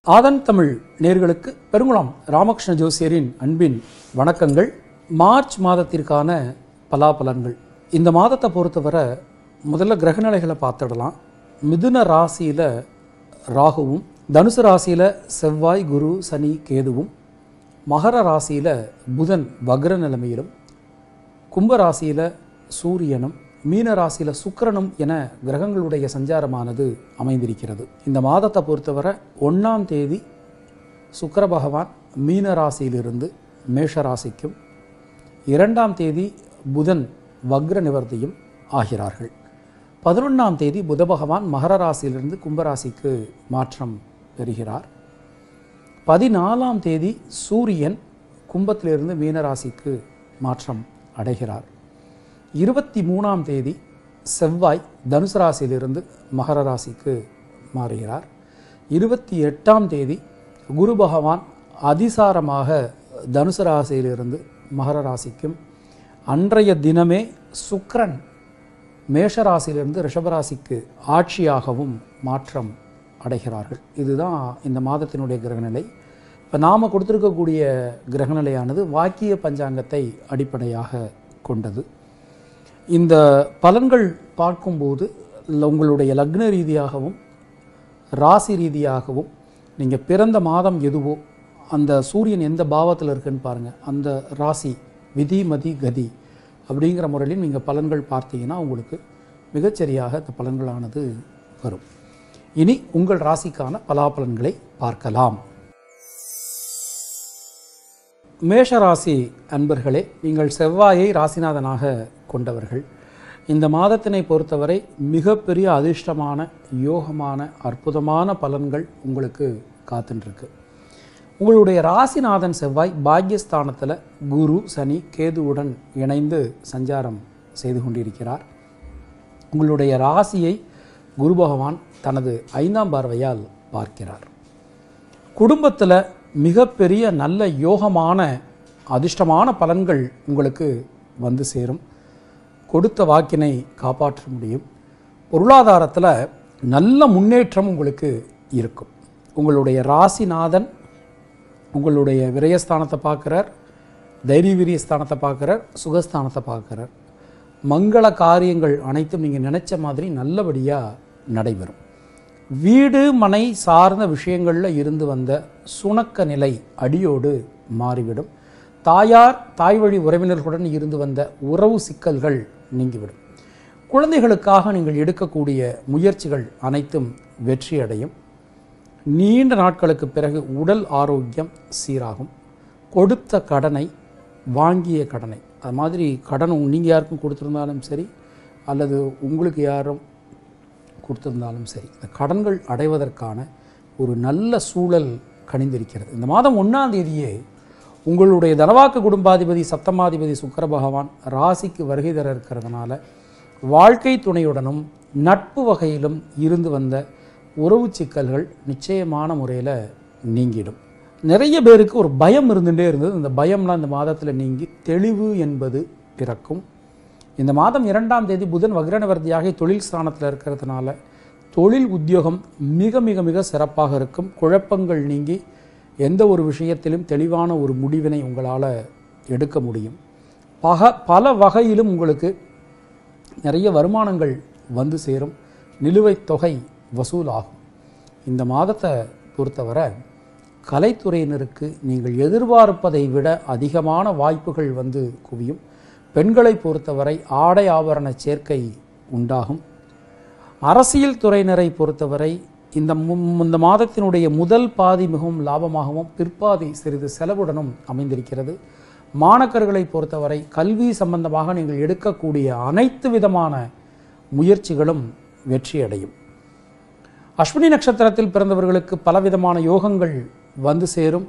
ஆதன் தமிழ் நேர்களுக்கு பெருங்குளம் ராமகிருஷ்ண ஜோசியரின் அன்பின் வணக்கங்கள் மார்ச் மாதத்திற்கான பலாபலன்கள் இந்த மாதத்தை பொறுத்தவரை முதல்ல கிரகநிலைகளை பார்த்துடலாம் மிதுன ராசியில் ராகுவும் தனுசு ராசியில் செவ்வாய் குரு சனி கேதுவும் மகர ராசியில் புதன் வக்ர நிலைமையிலும் கும்ப ராசியில் சூரியனும் மீன ராசியில் சுக்கிரனும் என கிரகங்களுடைய சஞ்சாரமானது அமைந்திருக்கிறது இந்த மாதத்தை பொறுத்தவரை ஒன்றாம் தேதி சுக்கிர பகவான் மீன ராசியிலிருந்து மேஷ ராசிக்கும் இரண்டாம் தேதி புதன் வக்ர நிவர்த்தியும் ஆகிறார்கள் பதினொன்றாம் தேதி புத பகவான் மகர ராசியிலிருந்து கும்பராசிக்கு மாற்றம் பெறுகிறார் பதினாலாம் தேதி சூரியன் கும்பத்திலிருந்து மீனராசிக்கு மாற்றம் அடைகிறார் இருபத்தி மூணாம் தேதி செவ்வாய் தனுசு ராசியிலிருந்து மகர ராசிக்கு மாறுகிறார் இருபத்தி எட்டாம் தேதி குரு பகவான் அதிசாரமாக தனுசு ராசியிலிருந்து மகர ராசிக்கும் அன்றைய தினமே சுக்கிரன் மேஷ ராசியிலிருந்து ரிஷபராசிக்கு ஆட்சியாகவும் மாற்றம் அடைகிறார்கள் இதுதான் இந்த மாதத்தினுடைய கிரகநிலை இப்போ நாம் கொடுத்துருக்கக்கூடிய கிரகநிலையானது வாக்கிய பஞ்சாங்கத்தை அடிப்படையாக கொண்டது இந்த பலன்கள் பார்க்கும்போது ல- உங்களுடைய லக்ன ரீதியாகவும் ராசி ரீதியாகவும் நீங்கள் பிறந்த மாதம் எதுவோ அந்த சூரியன் எந்த பாவத்தில் இருக்குன்னு பாருங்கள் அந்த ராசி விதி மதி கதி அப்படிங்கிற முறையில் நீங்கள் பலன்கள் பார்த்தீங்கன்னா உங்களுக்கு மிகச்சரியாக இந்த பலன்களானது வரும் இனி உங்கள் ராசிக்கான பலாபலன்களை பார்க்கலாம் மேஷராசி அன்பர்களே நீங்கள் செவ்வாயை ராசிநாதனாக கொண்டவர்கள் இந்த மாதத்தினை பொறுத்தவரை மிகப்பெரிய அதிர்ஷ்டமான யோகமான அற்புதமான பலன்கள் உங்களுக்கு காத்துட்டுருக்கு உங்களுடைய ராசிநாதன் செவ்வாய் பாக்யஸ்தானத்தில் குரு சனி கேதுவுடன் இணைந்து சஞ்சாரம் செய்து கொண்டிருக்கிறார் உங்களுடைய ராசியை குரு பகவான் தனது ஐந்தாம் பார்வையால் பார்க்கிறார் குடும்பத்தில் மிகப்பெரிய நல்ல யோகமான அதிர்ஷ்டமான பலன்கள் உங்களுக்கு வந்து சேரும் கொடுத்த வாக்கினை காப்பாற்ற முடியும் பொருளாதாரத்தில் நல்ல முன்னேற்றம் உங்களுக்கு இருக்கும் உங்களுடைய ராசிநாதன் உங்களுடைய விரயஸ்தானத்தை பார்க்குறார் தைரிய வீரியஸ்தானத்தை பார்க்குறார் சுகஸ்தானத்தை பார்க்குறார் மங்கள காரியங்கள் அனைத்தும் நீங்கள் நினைச்ச மாதிரி நல்லபடியாக நடைபெறும் வீடு மனை சார்ந்த விஷயங்களில் இருந்து வந்த சுணக்க நிலை அடியோடு மாறிவிடும் தாயார் தாய் வழி உறவினர்களுடன் இருந்து வந்த உறவு சிக்கல்கள் நீங்கிவிடும் குழந்தைகளுக்காக நீங்கள் எடுக்கக்கூடிய முயற்சிகள் அனைத்தும் வெற்றியடையும் நீண்ட நாட்களுக்கு பிறகு உடல் ஆரோக்கியம் சீராகும் கொடுத்த கடனை வாங்கிய கடனை அது மாதிரி கடன் நீங்கள் யாருக்கும் கொடுத்துருந்தாலும் சரி அல்லது உங்களுக்கு யாரும் கொடுத்திருந்தாலும் சரி இந்த கடன்கள் அடைவதற்கான ஒரு நல்ல சூழல் கணிந்திருக்கிறது இந்த மாதம் ஒன்றாம் தேதியே உங்களுடைய தனவாக்கு குடும்பாதிபதி சப்தமாதிபதி சுக்கிர பகவான் ராசிக்கு வருகை தர இருக்கிறதுனால வாழ்க்கை துணையுடனும் நட்பு வகையிலும் இருந்து வந்த உறவு சிக்கல்கள் நிச்சயமான முறையில் நீங்கிடும் நிறைய பேருக்கு ஒரு பயம் இருந்துகிட்டே இருந்தது இந்த பயம்லாம் இந்த மாதத்தில் நீங்கி தெளிவு என்பது பிறக்கும் இந்த மாதம் இரண்டாம் தேதி புதன் வக்ரநிவர்த்தியாக தொழில் ஸ்தானத்தில் இருக்கிறதுனால தொழில் உத்தியோகம் மிக மிக மிக சிறப்பாக இருக்கும் குழப்பங்கள் நீங்கி எந்த ஒரு விஷயத்திலும் தெளிவான ஒரு முடிவினை உங்களால் எடுக்க முடியும் பக பல வகையிலும் உங்களுக்கு நிறைய வருமானங்கள் வந்து சேரும் நிலுவைத் தொகை வசூலாகும் இந்த மாதத்தை பொறுத்தவரை கலைத்துறையினருக்கு நீங்கள் எதிர்பார்ப்பதை விட அதிகமான வாய்ப்புகள் வந்து குவியும் பெண்களை பொறுத்தவரை ஆடை ஆபரண சேர்க்கை உண்டாகும் அரசியல் துறையினரை பொறுத்தவரை இந்த மு- இந்த மாதத்தினுடைய முதல் பாதி மிகவும் லாபமாகவும் பிற்பாதி சிறிது செலவுடனும் அமைந்திருக்கிறது மாணக்கர்களை பொறுத்தவரை கல்வி சம்பந்தமாக நீங்கள் எடுக்கக்கூடிய அனைத்து விதமான முயற்சிகளும் வெற்றியடையும் அஸ்வினி நட்சத்திரத்தில் பிறந்தவர்களுக்கு பலவிதமான யோகங்கள் வந்து சேரும்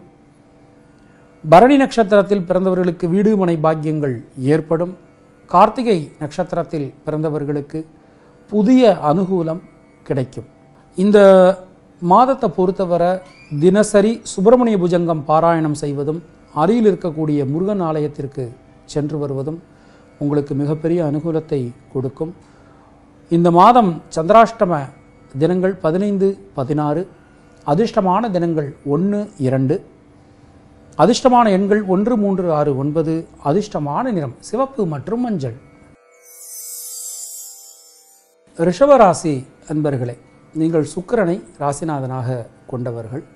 பரணி நட்சத்திரத்தில் பிறந்தவர்களுக்கு வீடு மனை பாக்கியங்கள் ஏற்படும் கார்த்திகை நட்சத்திரத்தில் பிறந்தவர்களுக்கு புதிய அனுகூலம் கிடைக்கும் இந்த மாதத்தை பொறுத்தவரை தினசரி சுப்பிரமணிய புஜங்கம் பாராயணம் செய்வதும் அருகில் இருக்கக்கூடிய முருகன் ஆலயத்திற்கு சென்று வருவதும் உங்களுக்கு மிகப்பெரிய அனுகூலத்தை கொடுக்கும் இந்த மாதம் சந்திராஷ்டம தினங்கள் பதினைந்து பதினாறு அதிர்ஷ்டமான தினங்கள் ஒன்று இரண்டு அதிர்ஷ்டமான எண்கள் ஒன்று மூன்று ஆறு ஒன்பது அதிர்ஷ்டமான நிறம் சிவப்பு மற்றும் மஞ்சள் ரிஷபராசி அன்பர்களே நீங்கள் சுக்கிரனை ராசிநாதனாக கொண்டவர்கள்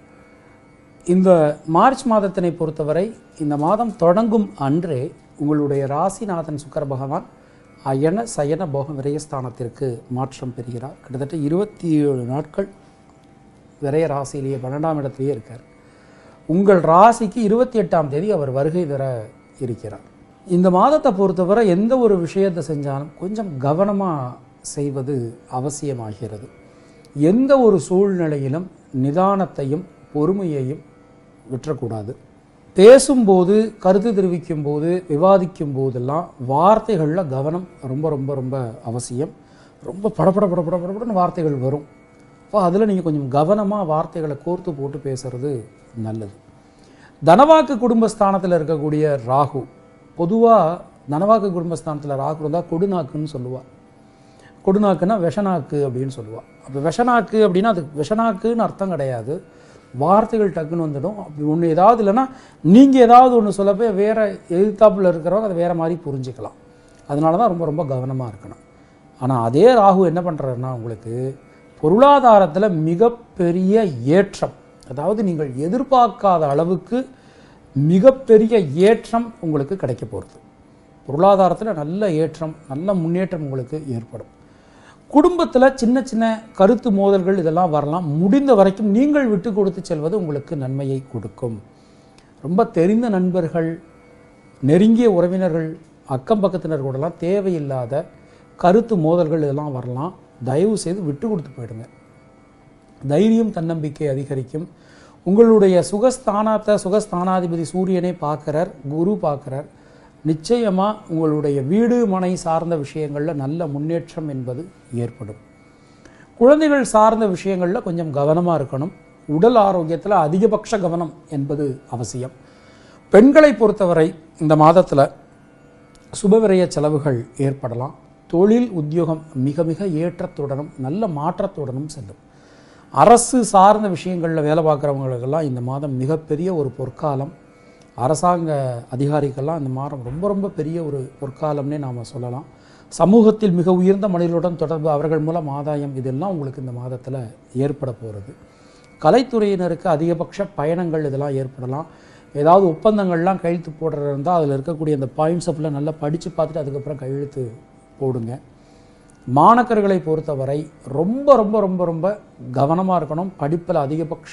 இந்த மார்ச் மாதத்தினை பொறுத்தவரை இந்த மாதம் தொடங்கும் அன்றே உங்களுடைய ராசிநாதன் சுக்கர பகவான் அயன சயன போக விரயஸ்தானத்திற்கு மாற்றம் பெறுகிறார் கிட்டத்தட்ட இருபத்தி ஏழு நாட்கள் விரய ராசியிலேயே பன்னெண்டாம் இடத்திலேயே இருக்கார் உங்கள் ராசிக்கு இருபத்தி எட்டாம் தேதி அவர் வருகை தர இருக்கிறார் இந்த மாதத்தை பொறுத்தவரை எந்த ஒரு விஷயத்தை செஞ்சாலும் கொஞ்சம் கவனமாக செய்வது அவசியமாகிறது எந்த ஒரு சூழ்நிலையிலும் நிதானத்தையும் பொறுமையையும் விட்டுறக்கூடாது பேசும்போது கருத்து தெரிவிக்கும் போது விவாதிக்கும் போதெல்லாம் வார்த்தைகளில் கவனம் ரொம்ப ரொம்ப ரொம்ப அவசியம் ரொம்ப படபட படபட படபடன்னு வார்த்தைகள் வரும் அப்போ அதில் நீங்கள் கொஞ்சம் கவனமாக வார்த்தைகளை கோர்த்து போட்டு பேசுறது நல்லது தனவாக்கு குடும்பஸ்தானத்தில் இருக்கக்கூடிய ராகு பொதுவாக தனவாக்கு குடும்பஸ்தானத்தில் ராகு இருந்தால் கொடுநாக்குன்னு சொல்லுவாள் கொடுநாக்குன்னா விஷநாக்கு அப்படின்னு சொல்லுவாள் அப்போ விஷநாக்கு அப்படின்னா அது விஷநாக்குன்னு அர்த்தம் கிடையாது வார்த்தைகள் டக்குன்னு வந்துடும் அப்படி ஒன்று ஏதாவது இல்லைன்னா நீங்கள் ஏதாவது ஒன்று சொல்லப்போ வேறு எதிர்த்தாப்பில் இருக்கிறவங்க அதை வேறு மாதிரி புரிஞ்சுக்கலாம் அதனால தான் ரொம்ப ரொம்ப கவனமாக இருக்கணும் ஆனால் அதே ராகு என்ன பண்ணுறாருன்னா உங்களுக்கு பொருளாதாரத்தில் மிகப்பெரிய ஏற்றம் அதாவது நீங்கள் எதிர்பார்க்காத அளவுக்கு மிகப்பெரிய ஏற்றம் உங்களுக்கு கிடைக்க போகிறது பொருளாதாரத்தில் நல்ல ஏற்றம் நல்ல முன்னேற்றம் உங்களுக்கு ஏற்படும் குடும்பத்தில் சின்ன சின்ன கருத்து மோதல்கள் இதெல்லாம் வரலாம் முடிந்த வரைக்கும் நீங்கள் விட்டு கொடுத்து செல்வது உங்களுக்கு நன்மையை கொடுக்கும் ரொம்ப தெரிந்த நண்பர்கள் நெருங்கிய உறவினர்கள் அக்கம் பக்கத்தினர் கூடலாம் தேவையில்லாத கருத்து மோதல்கள் இதெல்லாம் வரலாம் தயவு செய்து விட்டு கொடுத்து போயிடுங்க தைரியம் தன்னம்பிக்கை அதிகரிக்கும் உங்களுடைய சுகஸ்தானத்தை சுகஸ்தானாதிபதி சூரியனை பார்க்குறார் குரு பார்க்குறார் நிச்சயமாக உங்களுடைய வீடு மனை சார்ந்த விஷயங்களில் நல்ல முன்னேற்றம் என்பது ஏற்படும் குழந்தைகள் சார்ந்த விஷயங்களில் கொஞ்சம் கவனமாக இருக்கணும் உடல் ஆரோக்கியத்தில் அதிகபட்ச கவனம் என்பது அவசியம் பெண்களை பொறுத்தவரை இந்த மாதத்தில் சுபவிரய செலவுகள் ஏற்படலாம் தொழில் உத்தியோகம் மிக மிக ஏற்றத்துடனும் நல்ல மாற்றத்துடனும் செல்லும் அரசு சார்ந்த விஷயங்களில் வேலை பார்க்குறவங்களுக்கெல்லாம் இந்த மாதம் மிகப்பெரிய ஒரு பொற்காலம் அரசாங்க அதிகாரிகள்லாம் இந்த மாதம் ரொம்ப ரொம்ப பெரிய ஒரு பொற்காலம்னே நாம் சொல்லலாம் சமூகத்தில் மிக உயர்ந்த மனிதர்களுடன் தொடர்பு அவர்கள் மூலம் ஆதாயம் இதெல்லாம் உங்களுக்கு இந்த மாதத்தில் ஏற்பட போகிறது கலைத்துறையினருக்கு அதிகபட்ச பயணங்கள் இதெல்லாம் ஏற்படலாம் ஏதாவது ஒப்பந்தங்கள்லாம் கையெழுத்து போடுறது இருந்தால் அதில் இருக்கக்கூடிய அந்த பாயிண்ட்ஸ் அப்பெல்லாம் நல்லா படித்து பார்த்துட்டு அதுக்கப்புறம் கையெழுத்து போடுங்க மாணக்கர்களை பொறுத்தவரை ரொம்ப ரொம்ப ரொம்ப ரொம்ப கவனமாக இருக்கணும் படிப்பில் அதிகபட்ச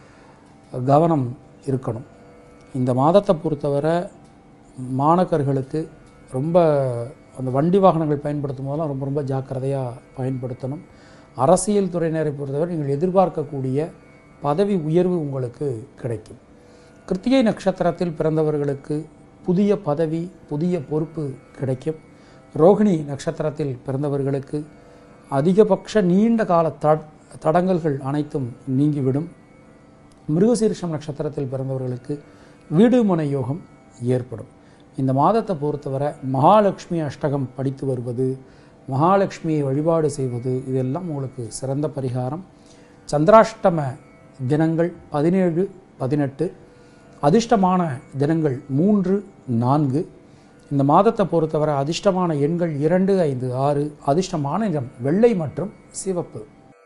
கவனம் இருக்கணும் இந்த மாதத்தை பொறுத்தவரை மாணக்கர்களுக்கு ரொம்ப அந்த வண்டி வாகனங்கள் பயன்படுத்தும் போதெல்லாம் ரொம்ப ரொம்ப ஜாக்கிரதையாக பயன்படுத்தணும் அரசியல் துறையினரை பொறுத்தவரை நீங்கள் எதிர்பார்க்கக்கூடிய பதவி உயர்வு உங்களுக்கு கிடைக்கும் கிருத்திகை நட்சத்திரத்தில் பிறந்தவர்களுக்கு புதிய பதவி புதிய பொறுப்பு கிடைக்கும் ரோகிணி நட்சத்திரத்தில் பிறந்தவர்களுக்கு அதிகபட்ச நீண்ட கால தட் தடங்கல்கள் அனைத்தும் நீங்கிவிடும் மிருகசீரிஷம் நட்சத்திரத்தில் பிறந்தவர்களுக்கு வீடு மனை யோகம் ஏற்படும் இந்த மாதத்தை பொறுத்தவரை மகாலட்சுமி அஷ்டகம் படித்து வருவது மகாலட்சுமியை வழிபாடு செய்வது இதெல்லாம் உங்களுக்கு சிறந்த பரிகாரம் சந்திராஷ்டம தினங்கள் பதினேழு பதினெட்டு அதிர்ஷ்டமான தினங்கள் மூன்று நான்கு இந்த மாதத்தை பொறுத்தவரை அதிர்ஷ்டமான எண்கள் இரண்டு ஐந்து ஆறு அதிர்ஷ்டமான நிறம் வெள்ளை மற்றும் சிவப்பு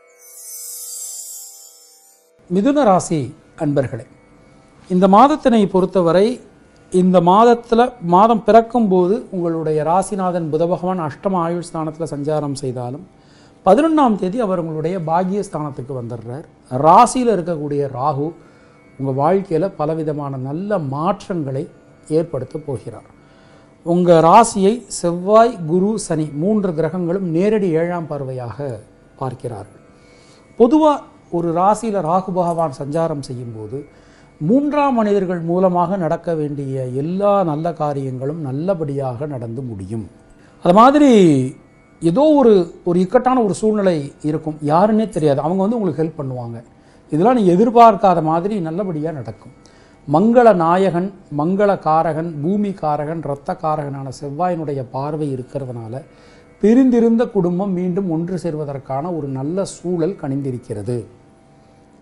மிதுன ராசி அன்பர்களே இந்த மாதத்தினை பொறுத்தவரை இந்த மாதத்தில் மாதம் பிறக்கும் போது உங்களுடைய ராசிநாதன் புத பகவான் அஷ்டம ஆயுள் ஸ்தானத்தில் சஞ்சாரம் செய்தாலும் பதினொன்றாம் தேதி அவர் உங்களுடைய பாக்கிய ஸ்தானத்துக்கு வந்துடுறார் ராசியில் இருக்கக்கூடிய ராகு உங்கள் வாழ்க்கையில் பலவிதமான நல்ல மாற்றங்களை ஏற்படுத்த போகிறார் உங்கள் ராசியை செவ்வாய் குரு சனி மூன்று கிரகங்களும் நேரடி ஏழாம் பார்வையாக பார்க்கிறார்கள் பொதுவாக ஒரு ராசியில் ராகு பகவான் சஞ்சாரம் செய்யும்போது மூன்றாம் மனிதர்கள் மூலமாக நடக்க வேண்டிய எல்லா நல்ல காரியங்களும் நல்லபடியாக நடந்து முடியும் அது மாதிரி ஏதோ ஒரு ஒரு இக்கட்டான ஒரு சூழ்நிலை இருக்கும் யாருன்னே தெரியாது அவங்க வந்து உங்களுக்கு ஹெல்ப் பண்ணுவாங்க இதெல்லாம் நீ எதிர்பார்க்காத மாதிரி நல்லபடியாக நடக்கும் மங்கள நாயகன் மங்கள காரகன் பூமி காரகன் இரத்த காரகனான செவ்வாயினுடைய பார்வை இருக்கிறதுனால பிரிந்திருந்த குடும்பம் மீண்டும் ஒன்று சேர்வதற்கான ஒரு நல்ல சூழல் கணிந்திருக்கிறது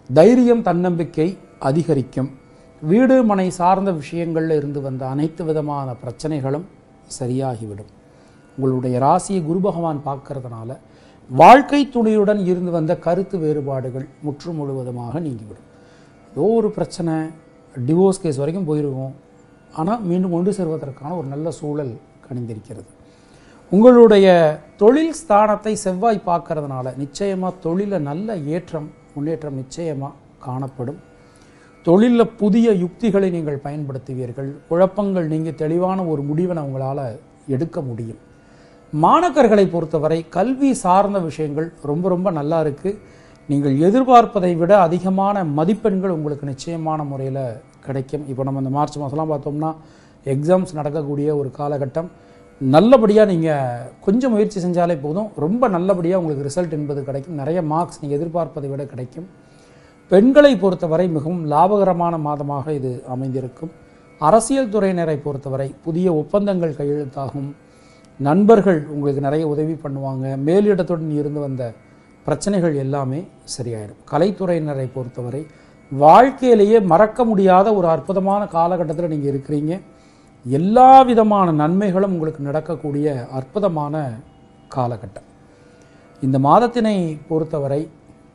தைரியம் தன்னம்பிக்கை அதிகரிக்கும் வீடு மனை சார்ந்த விஷயங்களில் இருந்து வந்த அனைத்து விதமான பிரச்சனைகளும் சரியாகிவிடும் உங்களுடைய ராசியை குரு பகவான் பார்க்கறதுனால வாழ்க்கை துணையுடன் இருந்து வந்த கருத்து வேறுபாடுகள் முற்று முழுவதுமாக நீங்கிவிடும் ஏதோ ஒரு பிரச்சனை டிவோர்ஸ் கேஸ் வரைக்கும் போயிருக்கும் ஆனால் மீண்டும் கொண்டு செல்வதற்கான ஒரு நல்ல சூழல் கணிந்திருக்கிறது உங்களுடைய தொழில் ஸ்தானத்தை செவ்வாய் பார்க்கறதுனால நிச்சயமாக தொழிலில் நல்ல ஏற்றம் முன்னேற்றம் நிச்சயமாக காணப்படும் தொழிலில் புதிய யுக்திகளை நீங்கள் பயன்படுத்துவீர்கள் குழப்பங்கள் நீங்கள் தெளிவான ஒரு முடிவை உங்களால் எடுக்க முடியும் மாணக்கர்களை பொறுத்தவரை கல்வி சார்ந்த விஷயங்கள் ரொம்ப ரொம்ப நல்லா இருக்குது நீங்கள் எதிர்பார்ப்பதை விட அதிகமான மதிப்பெண்கள் உங்களுக்கு நிச்சயமான முறையில் கிடைக்கும் இப்போ நம்ம இந்த மார்ச் மாதம்லாம் பார்த்தோம்னா எக்ஸாம்ஸ் நடக்கக்கூடிய ஒரு காலகட்டம் நல்லபடியாக நீங்கள் கொஞ்சம் முயற்சி செஞ்சாலே போதும் ரொம்ப நல்லபடியாக உங்களுக்கு ரிசல்ட் என்பது கிடைக்கும் நிறைய மார்க்ஸ் நீங்கள் எதிர்பார்ப்பதை விட கிடைக்கும் பெண்களை பொறுத்தவரை மிகவும் லாபகரமான மாதமாக இது அமைந்திருக்கும் அரசியல் துறையினரை பொறுத்தவரை புதிய ஒப்பந்தங்கள் கையெழுத்தாகும் நண்பர்கள் உங்களுக்கு நிறைய உதவி பண்ணுவாங்க மேலிடத்துடன் இருந்து வந்த பிரச்சனைகள் எல்லாமே சரியாயிடும் கலைத்துறையினரை பொறுத்தவரை வாழ்க்கையிலேயே மறக்க முடியாத ஒரு அற்புதமான காலகட்டத்தில் நீங்கள் இருக்கிறீங்க எல்லா விதமான நன்மைகளும் உங்களுக்கு நடக்கக்கூடிய அற்புதமான காலகட்டம் இந்த மாதத்தினை பொறுத்தவரை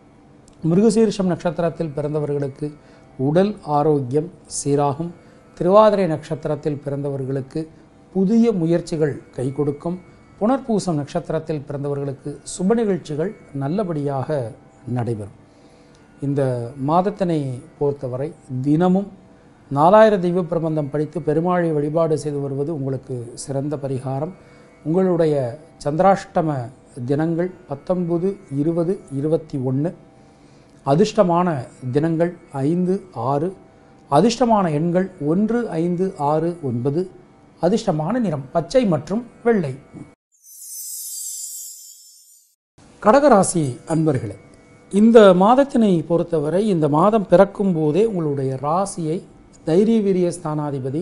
மிருகசீர்ஷம் நட்சத்திரத்தில் பிறந்தவர்களுக்கு உடல் ஆரோக்கியம் சீராகும் திருவாதிரை நட்சத்திரத்தில் பிறந்தவர்களுக்கு புதிய முயற்சிகள் கை கொடுக்கும் புனர்பூசம் நட்சத்திரத்தில் பிறந்தவர்களுக்கு சுப நிகழ்ச்சிகள் நல்லபடியாக நடைபெறும் இந்த மாதத்தினை பொறுத்தவரை தினமும் நாலாயிர தெய்வ பிரபந்தம் படித்து பெருமாளை வழிபாடு செய்து வருவது உங்களுக்கு சிறந்த பரிகாரம் உங்களுடைய சந்திராஷ்டம தினங்கள் பத்தொன்பது இருபது இருபத்தி ஒன்று அதிர்ஷ்டமான தினங்கள் ஐந்து ஆறு அதிர்ஷ்டமான எண்கள் ஒன்று ஐந்து ஆறு ஒன்பது அதிர்ஷ்டமான நிறம் பச்சை மற்றும் வெள்ளை கடகராசி அன்பர்களே இந்த மாதத்தினை பொறுத்தவரை இந்த மாதம் பிறக்கும் போதே உங்களுடைய ராசியை தைரிய வீரிய ஸ்தானாதிபதி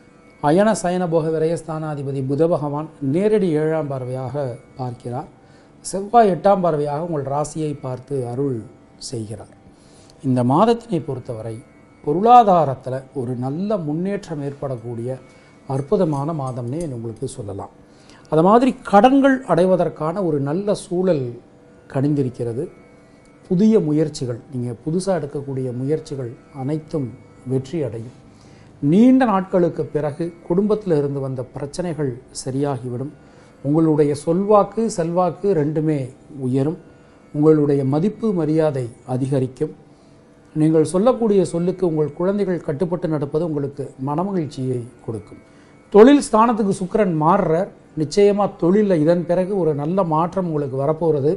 அயன சயன போக விரய ஸ்தானாதிபதி புத பகவான் நேரடி ஏழாம் பார்வையாக பார்க்கிறார் செவ்வாய் எட்டாம் பார்வையாக உங்கள் ராசியை பார்த்து அருள் செய்கிறார் இந்த மாதத்தினை பொறுத்தவரை பொருளாதாரத்தில் ஒரு நல்ல முன்னேற்றம் ஏற்படக்கூடிய அற்புதமான மாதம்னே உங்களுக்கு சொல்லலாம் அது மாதிரி கடன்கள் அடைவதற்கான ஒரு நல்ல சூழல் கணிந்திருக்கிறது புதிய முயற்சிகள் நீங்கள் புதுசாக எடுக்கக்கூடிய முயற்சிகள் அனைத்தும் வெற்றி அடையும் நீண்ட நாட்களுக்கு பிறகு குடும்பத்தில் இருந்து வந்த பிரச்சனைகள் சரியாகிவிடும் உங்களுடைய சொல்வாக்கு செல்வாக்கு ரெண்டுமே உயரும் உங்களுடைய மதிப்பு மரியாதை அதிகரிக்கும் நீங்கள் சொல்லக்கூடிய சொல்லுக்கு உங்கள் குழந்தைகள் கட்டுப்பட்டு நடப்பது உங்களுக்கு மனமகிழ்ச்சியை கொடுக்கும் தொழில் ஸ்தானத்துக்கு சுக்கிரன் மாறுறார் நிச்சயமாக தொழிலில் இதன் பிறகு ஒரு நல்ல மாற்றம் உங்களுக்கு வரப்போகிறது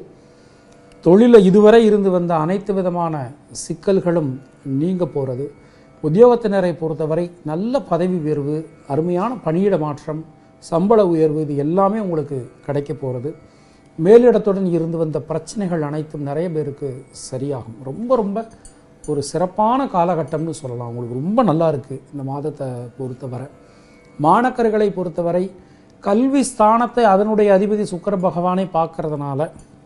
தொழிலில் இதுவரை இருந்து வந்த அனைத்து விதமான சிக்கல்களும் நீங்க போகிறது உத்தியோகத்தினரை பொறுத்தவரை நல்ல பதவி உயர்வு அருமையான பணியிட மாற்றம் சம்பள உயர்வு இது எல்லாமே உங்களுக்கு கிடைக்க போகிறது மேலிடத்துடன் இருந்து வந்த பிரச்சனைகள் அனைத்தும் நிறைய பேருக்கு சரியாகும் ரொம்ப ரொம்ப ஒரு சிறப்பான காலகட்டம்னு சொல்லலாம் உங்களுக்கு ரொம்ப நல்லா இருக்குது இந்த மாதத்தை பொறுத்தவரை மாணக்கர்களை பொறுத்தவரை கல்வி ஸ்தானத்தை அதனுடைய அதிபதி சுக்கிர பகவானை பார்க்கறதுனால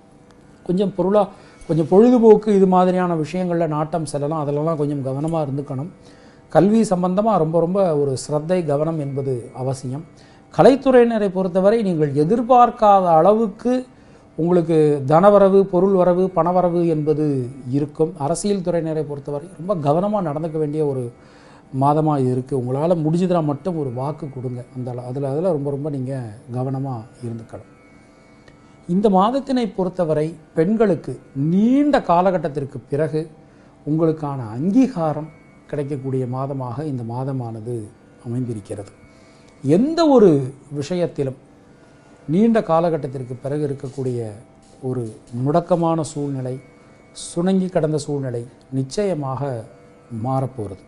கொஞ்சம் பொருளாக கொஞ்சம் பொழுதுபோக்கு இது மாதிரியான விஷயங்களில் நாட்டம் செல்லலாம் அதிலெல்லாம் கொஞ்சம் கவனமாக இருந்துக்கணும் கல்வி சம்பந்தமாக ரொம்ப ரொம்ப ஒரு ஸ்ரத்தை கவனம் என்பது அவசியம் கலைத்துறையினரை பொறுத்தவரை நீங்கள் எதிர்பார்க்காத அளவுக்கு உங்களுக்கு தனவரவு பொருள் வரவு பணவரவு என்பது இருக்கும் அரசியல் துறையினரை பொறுத்தவரை ரொம்ப கவனமாக நடந்துக்க வேண்டிய ஒரு மாதமாக இது இருக்குது உங்களால் முடிஞ்சதுனா மட்டும் ஒரு வாக்கு கொடுங்க அந்த அதில் அதில் ரொம்ப ரொம்ப நீங்கள் கவனமாக இருந்துக்கணும் இந்த மாதத்தினை பொறுத்தவரை பெண்களுக்கு நீண்ட காலகட்டத்திற்கு பிறகு உங்களுக்கான அங்கீகாரம் கிடைக்கக்கூடிய மாதமாக இந்த மாதமானது அமைந்திருக்கிறது எந்த ஒரு விஷயத்திலும் நீண்ட காலகட்டத்திற்கு பிறகு இருக்கக்கூடிய ஒரு முடக்கமான சூழ்நிலை சுணங்கி கடந்த சூழ்நிலை நிச்சயமாக மாறப்போகிறது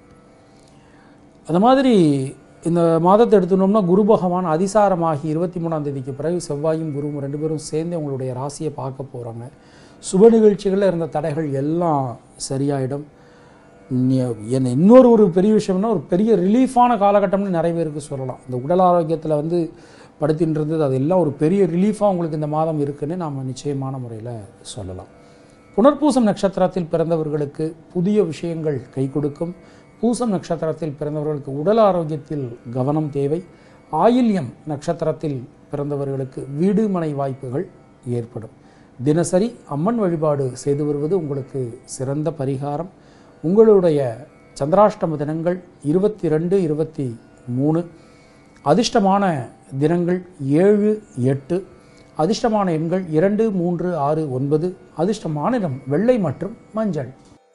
அந்த மாதிரி இந்த மாதத்தை எடுத்துனோம்னா குரு பகவான் அதிசாரமாகி இருபத்தி மூணாம் தேதிக்கு பிறகு செவ்வாயும் குருவும் ரெண்டு பேரும் சேர்ந்து உங்களுடைய ராசியை பார்க்க போகிறாங்க சுப நிகழ்ச்சிகளில் இருந்த தடைகள் எல்லாம் சரியாயிடும் நீ- என்ன இன்னொரு ஒரு பெரிய விஷயம்னா ஒரு பெரிய ரிலீஃபான காலகட்டம்னு நிறைய பேருக்கு சொல்லலாம் இந்த உடல் ஆரோக்கியத்தில் வந்து படுத்தின்னு இருந்தது அது எல்லாம் ஒரு பெரிய ரிலீஃபாக உங்களுக்கு இந்த மாதம் இருக்குன்னு நாம் நிச்சயமான முறையில் சொல்லலாம் புனர்பூசம் நட்சத்திரத்தில் பிறந்தவர்களுக்கு புதிய விஷயங்கள் கை கொடுக்கும் பூசம் நட்சத்திரத்தில் பிறந்தவர்களுக்கு உடல் ஆரோக்கியத்தில் கவனம் தேவை ஆயில்யம் நட்சத்திரத்தில் பிறந்தவர்களுக்கு வீடு மனை வாய்ப்புகள் ஏற்படும் தினசரி அம்மன் வழிபாடு செய்து வருவது உங்களுக்கு சிறந்த பரிகாரம் உங்களுடைய சந்திராஷ்டம தினங்கள் இருபத்தி ரெண்டு இருபத்தி மூணு அதிர்ஷ்டமான தினங்கள் ஏழு எட்டு அதிர்ஷ்டமான எண்கள் இரண்டு மூன்று ஆறு ஒன்பது அதிர்ஷ்டமான இடம் வெள்ளை மற்றும் மஞ்சள்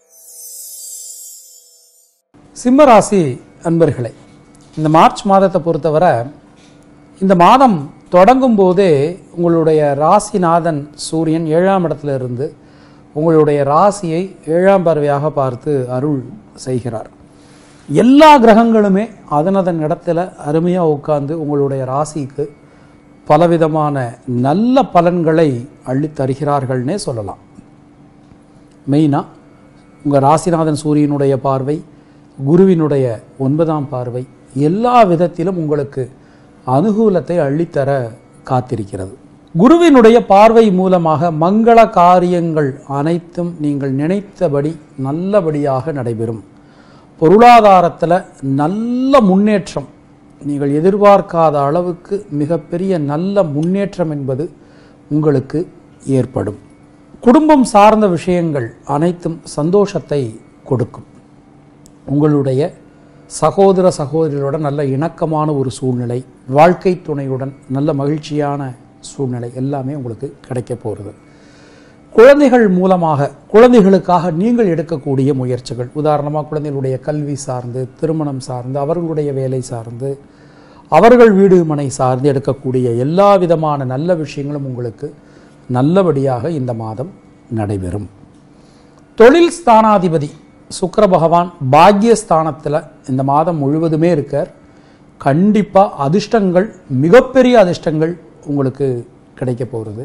சிம்மராசி அன்பர்களே இந்த மார்ச் மாதத்தை பொறுத்தவரை இந்த மாதம் தொடங்கும் போதே உங்களுடைய ராசிநாதன் சூரியன் ஏழாம் இடத்துல இருந்து உங்களுடைய ராசியை ஏழாம் பார்வையாக பார்த்து அருள் செய்கிறார் எல்லா கிரகங்களுமே அதனதன் இடத்துல அருமையாக உட்கார்ந்து உங்களுடைய ராசிக்கு பலவிதமான நல்ல பலன்களை அள்ளித் தருகிறார்கள்னே சொல்லலாம் மெயினாக உங்கள் ராசிநாதன் சூரியனுடைய பார்வை குருவினுடைய ஒன்பதாம் பார்வை எல்லா விதத்திலும் உங்களுக்கு அனுகூலத்தை அள்ளித்தர காத்திருக்கிறது குருவினுடைய பார்வை மூலமாக மங்கள காரியங்கள் அனைத்தும் நீங்கள் நினைத்தபடி நல்லபடியாக நடைபெறும் பொருளாதாரத்தில் நல்ல முன்னேற்றம் நீங்கள் எதிர்பார்க்காத அளவுக்கு மிகப்பெரிய நல்ல முன்னேற்றம் என்பது உங்களுக்கு ஏற்படும் குடும்பம் சார்ந்த விஷயங்கள் அனைத்தும் சந்தோஷத்தை கொடுக்கும் உங்களுடைய சகோதர சகோதரிகளுடன் நல்ல இணக்கமான ஒரு சூழ்நிலை வாழ்க்கை துணையுடன் நல்ல மகிழ்ச்சியான சூழ்நிலை எல்லாமே உங்களுக்கு கிடைக்க போகிறது குழந்தைகள் மூலமாக குழந்தைகளுக்காக நீங்கள் எடுக்கக்கூடிய முயற்சிகள் உதாரணமாக குழந்தைகளுடைய கல்வி சார்ந்து திருமணம் சார்ந்து அவர்களுடைய வேலை சார்ந்து அவர்கள் வீடு மனை சார்ந்து எடுக்கக்கூடிய எல்லா விதமான நல்ல விஷயங்களும் உங்களுக்கு நல்லபடியாக இந்த மாதம் நடைபெறும் தொழில் ஸ்தானாதிபதி சுக்கிர பகவான் பாக்யஸ்தானத்தில் இந்த மாதம் முழுவதுமே இருக்கார் கண்டிப்பாக அதிர்ஷ்டங்கள் மிகப்பெரிய அதிர்ஷ்டங்கள் உங்களுக்கு கிடைக்க போகிறது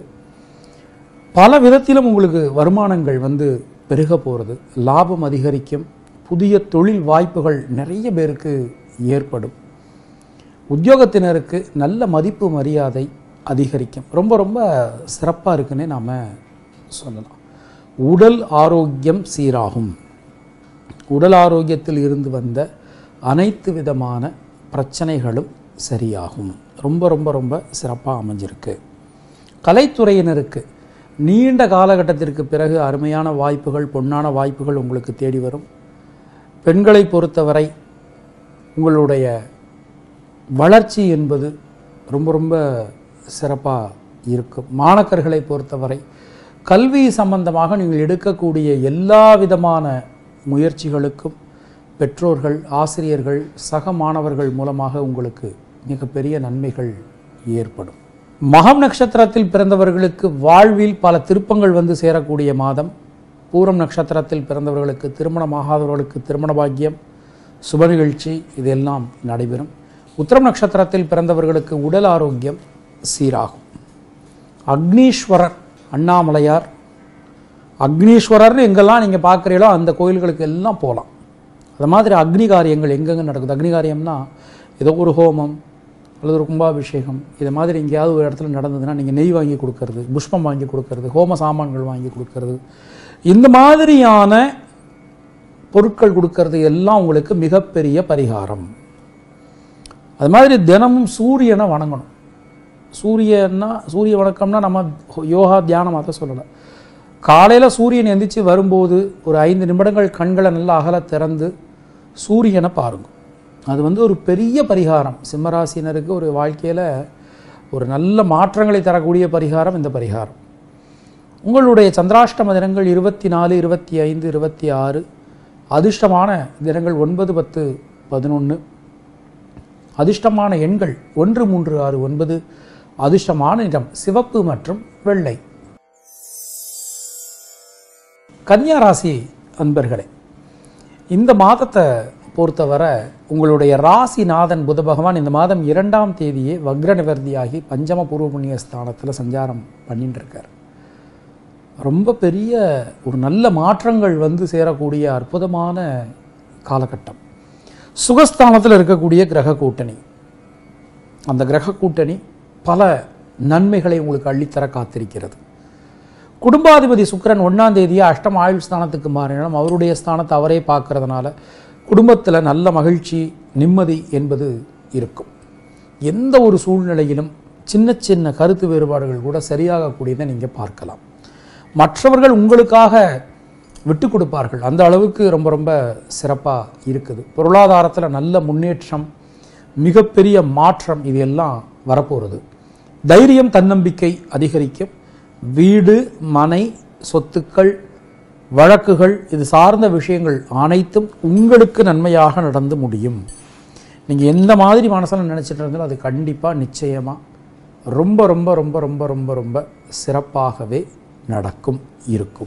பல விதத்திலும் உங்களுக்கு வருமானங்கள் வந்து பெருக போகிறது லாபம் அதிகரிக்கும் புதிய தொழில் வாய்ப்புகள் நிறைய பேருக்கு ஏற்படும் உத்தியோகத்தினருக்கு நல்ல மதிப்பு மரியாதை அதிகரிக்கும் ரொம்ப ரொம்ப சிறப்பாக இருக்குன்னே நாம் சொல்லலாம் உடல் ஆரோக்கியம் சீராகும் உடல் ஆரோக்கியத்தில் இருந்து வந்த அனைத்து விதமான பிரச்சனைகளும் சரியாகும் ரொம்ப ரொம்ப ரொம்ப சிறப்பாக அமைஞ்சிருக்கு கலைத்துறையினருக்கு நீண்ட காலகட்டத்திற்கு பிறகு அருமையான வாய்ப்புகள் பொன்னான வாய்ப்புகள் உங்களுக்கு தேடி வரும் பெண்களை பொறுத்தவரை உங்களுடைய வளர்ச்சி என்பது ரொம்ப ரொம்ப சிறப்பாக இருக்கும் மாணக்கர்களை பொறுத்தவரை கல்வி சம்பந்தமாக நீங்கள் எடுக்கக்கூடிய எல்லா விதமான முயற்சிகளுக்கும் பெற்றோர்கள் ஆசிரியர்கள் சக மாணவர்கள் மூலமாக உங்களுக்கு மிகப்பெரிய நன்மைகள் ஏற்படும் மகம் நட்சத்திரத்தில் பிறந்தவர்களுக்கு வாழ்வில் பல திருப்பங்கள் வந்து சேரக்கூடிய மாதம் பூரம் நட்சத்திரத்தில் பிறந்தவர்களுக்கு திருமணமாகாதவர்களுக்கு திருமண பாக்கியம் சுப நிகழ்ச்சி இதெல்லாம் நடைபெறும் உத்திரம் நட்சத்திரத்தில் பிறந்தவர்களுக்கு உடல் ஆரோக்கியம் சீராகும் அக்னீஸ்வரர் அண்ணாமலையார் அக்னீஸ்வரர்னு எங்கெல்லாம் நீங்கள் பார்க்குறீங்களோ அந்த கோயில்களுக்கு எல்லாம் போகலாம் அது மாதிரி அக்னி காரியங்கள் எங்கெங்கே நடக்குது அக்னி காரியம்னா ஏதோ ஒரு ஹோமம் அல்லது ஒரு கும்பாபிஷேகம் இது மாதிரி எங்கேயாவது ஒரு இடத்துல நடந்ததுன்னா நீங்கள் நெய் வாங்கி கொடுக்கறது புஷ்பம் வாங்கி கொடுக்கறது ஹோம சாமான்கள் வாங்கி கொடுக்கறது இந்த மாதிரியான பொருட்கள் கொடுக்கறது எல்லாம் உங்களுக்கு மிகப்பெரிய பரிகாரம் அது மாதிரி தினமும் சூரியனை வணங்கணும் சூரியன்னா சூரிய வணக்கம்னா நம்ம யோகா தியானமாக தான் சொல்லலை காலையில் சூரியன் எந்திரிச்சு வரும்போது ஒரு ஐந்து நிமிடங்கள் கண்களை நல்லா அகல திறந்து சூரியனை பாருங்க அது வந்து ஒரு பெரிய பரிகாரம் சிம்மராசினருக்கு ஒரு வாழ்க்கையில் ஒரு நல்ல மாற்றங்களை தரக்கூடிய பரிகாரம் இந்த பரிகாரம் உங்களுடைய சந்திராஷ்டம தினங்கள் இருபத்தி நாலு இருபத்தி ஐந்து இருபத்தி ஆறு அதிர்ஷ்டமான தினங்கள் ஒன்பது பத்து பதினொன்று அதிர்ஷ்டமான எண்கள் ஒன்று மூன்று ஆறு ஒன்பது அதிர்ஷ்டமான நிறம் சிவப்பு மற்றும் வெள்ளை கன்னியா ராசி அன்பர்களே இந்த மாதத்தை பொறுத்தவரை உங்களுடைய ராசிநாதன் புத பகவான் இந்த மாதம் இரண்டாம் தேதியே வக்ர நிவர்த்தியாகி பஞ்சம பூர்வ புண்ணிய ஸ்தானத்தில் சஞ்சாரம் பண்ணிட்டு இருக்கார் ரொம்ப பெரிய ஒரு நல்ல மாற்றங்கள் வந்து சேரக்கூடிய அற்புதமான காலகட்டம் சுகஸ்தானத்தில் இருக்கக்கூடிய கிரக கூட்டணி அந்த கிரக கூட்டணி பல நன்மைகளை உங்களுக்கு அள்ளித்தர காத்திருக்கிறது குடும்பாதிபதி சுக்கிரன் ஒன்றாம் தேதியே அஷ்டம் ஆயுள் ஸ்தானத்துக்கு மாறினாலும் அவருடைய ஸ்தானத்தை அவரே பார்க்கறதுனால குடும்பத்தில் நல்ல மகிழ்ச்சி நிம்மதி என்பது இருக்கும் எந்த ஒரு சூழ்நிலையிலும் சின்ன சின்ன கருத்து வேறுபாடுகள் கூட சரியாகக்கூடியதை நீங்கள் பார்க்கலாம் மற்றவர்கள் உங்களுக்காக விட்டு கொடுப்பார்கள் அந்த அளவுக்கு ரொம்ப ரொம்ப சிறப்பாக இருக்குது பொருளாதாரத்தில் நல்ல முன்னேற்றம் மிகப்பெரிய மாற்றம் இது எல்லாம் வரப்போகிறது தைரியம் தன்னம்பிக்கை அதிகரிக்கும் வீடு மனை சொத்துக்கள் வழக்குகள் இது சார்ந்த விஷயங்கள் அனைத்தும் உங்களுக்கு நன்மையாக நடந்து முடியும் நீங்கள் எந்த மாதிரி மனசில் நினச்சிட்டு இருந்தாலும் அது கண்டிப்பாக நிச்சயமாக ரொம்ப ரொம்ப ரொம்ப ரொம்ப ரொம்ப ரொம்ப சிறப்பாகவே நடக்கும் இருக்கும்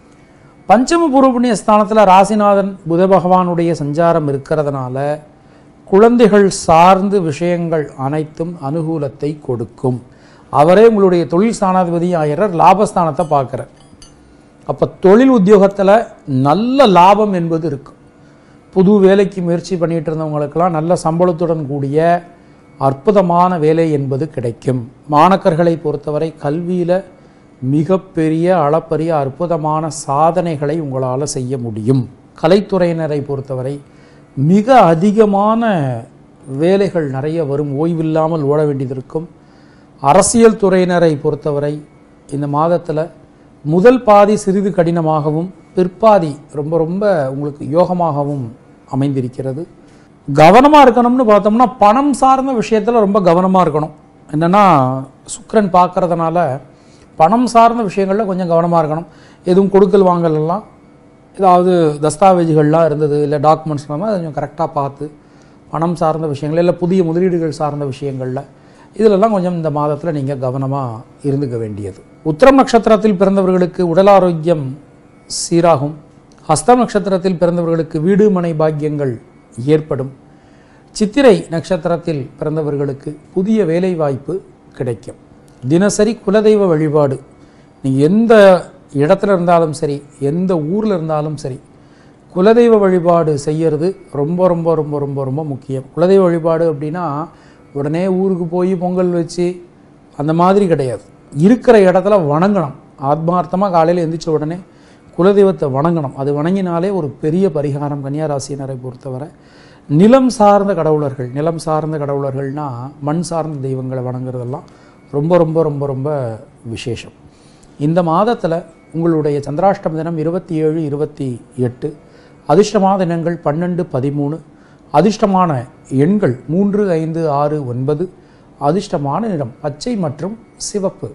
பஞ்சம பூர்வ புண்ணிய ஸ்தானத்தில் ராசிநாதன் புத பகவானுடைய சஞ்சாரம் இருக்கிறதுனால குழந்தைகள் சார்ந்து விஷயங்கள் அனைத்தும் அனுகூலத்தை கொடுக்கும் அவரே உங்களுடைய தொழில் ஸ்தானாதிபதி ஆகிறார் லாபஸ்தானத்தை பார்க்குறார் அப்போ தொழில் உத்தியோகத்தில் நல்ல லாபம் என்பது இருக்கும் புது வேலைக்கு முயற்சி பண்ணிட்டு இருந்தவங்களுக்கெல்லாம் நல்ல சம்பளத்துடன் கூடிய அற்புதமான வேலை என்பது கிடைக்கும் மாணக்கர்களை பொறுத்தவரை கல்வியில் மிகப்பெரிய அளப்பரிய அற்புதமான சாதனைகளை உங்களால் செய்ய முடியும் கலைத்துறையினரை பொறுத்தவரை மிக அதிகமான வேலைகள் நிறைய வரும் ஓய்வில்லாமல் ஓட வேண்டியது இருக்கும் அரசியல் துறையினரை பொறுத்தவரை இந்த மாதத்தில் முதல் பாதி சிறிது கடினமாகவும் பிற்பாதி ரொம்ப ரொம்ப உங்களுக்கு யோகமாகவும் அமைந்திருக்கிறது கவனமாக இருக்கணும்னு பார்த்தோம்னா பணம் சார்ந்த விஷயத்தில் ரொம்ப கவனமாக இருக்கணும் என்னென்னா சுக்கிரன் பார்க்கறதுனால பணம் சார்ந்த விஷயங்களில் கொஞ்சம் கவனமாக இருக்கணும் எதுவும் கொடுக்கல் வாங்கல் எல்லாம் ஏதாவது தஸ்தாவேஜுகள்லாம் இருந்தது இல்லை டாக்குமெண்ட்ஸ்லாம் அதை கொஞ்சம் கரெக்டாக பார்த்து பணம் சார்ந்த விஷயங்கள் இல்லை புதிய முதலீடுகள் சார்ந்த விஷயங்களில் இதிலெல்லாம் கொஞ்சம் இந்த மாதத்தில் நீங்கள் கவனமாக இருந்துக்க வேண்டியது உத்திரம் நட்சத்திரத்தில் பிறந்தவர்களுக்கு உடல் ஆரோக்கியம் சீராகும் ஹஸ்தம் நட்சத்திரத்தில் பிறந்தவர்களுக்கு வீடு மனை பாக்கியங்கள் ஏற்படும் சித்திரை நட்சத்திரத்தில் பிறந்தவர்களுக்கு புதிய வேலை வாய்ப்பு கிடைக்கும் தினசரி குலதெய்வ வழிபாடு நீங்கள் எந்த இடத்துல இருந்தாலும் சரி எந்த ஊரில் இருந்தாலும் சரி குலதெய்வ வழிபாடு செய்யறது ரொம்ப ரொம்ப ரொம்ப ரொம்ப ரொம்ப முக்கியம் குலதெய்வ வழிபாடு அப்படின்னா உடனே ஊருக்கு போய் பொங்கல் வச்சு அந்த மாதிரி கிடையாது இருக்கிற இடத்துல வணங்கணும் ஆத்மார்த்தமாக காலையில் எந்திரிச்ச உடனே குலதெய்வத்தை வணங்கணும் அது வணங்கினாலே ஒரு பெரிய பரிகாரம் கன்னியாராசினரை பொறுத்தவரை நிலம் சார்ந்த கடவுளர்கள் நிலம் சார்ந்த கடவுளர்கள்னா மண் சார்ந்த தெய்வங்களை வணங்குறதெல்லாம் ரொம்ப ரொம்ப ரொம்ப ரொம்ப விசேஷம் இந்த மாதத்தில் உங்களுடைய சந்திராஷ்டம தினம் இருபத்தி ஏழு இருபத்தி எட்டு அதிர்ஷ்டமான தினங்கள் பன்னெண்டு பதிமூணு அதிர்ஷ்டமான எண்கள் மூன்று ஐந்து ஆறு ஒன்பது அதிர்ஷ்டமான நிறம் பச்சை மற்றும் சிவப்பு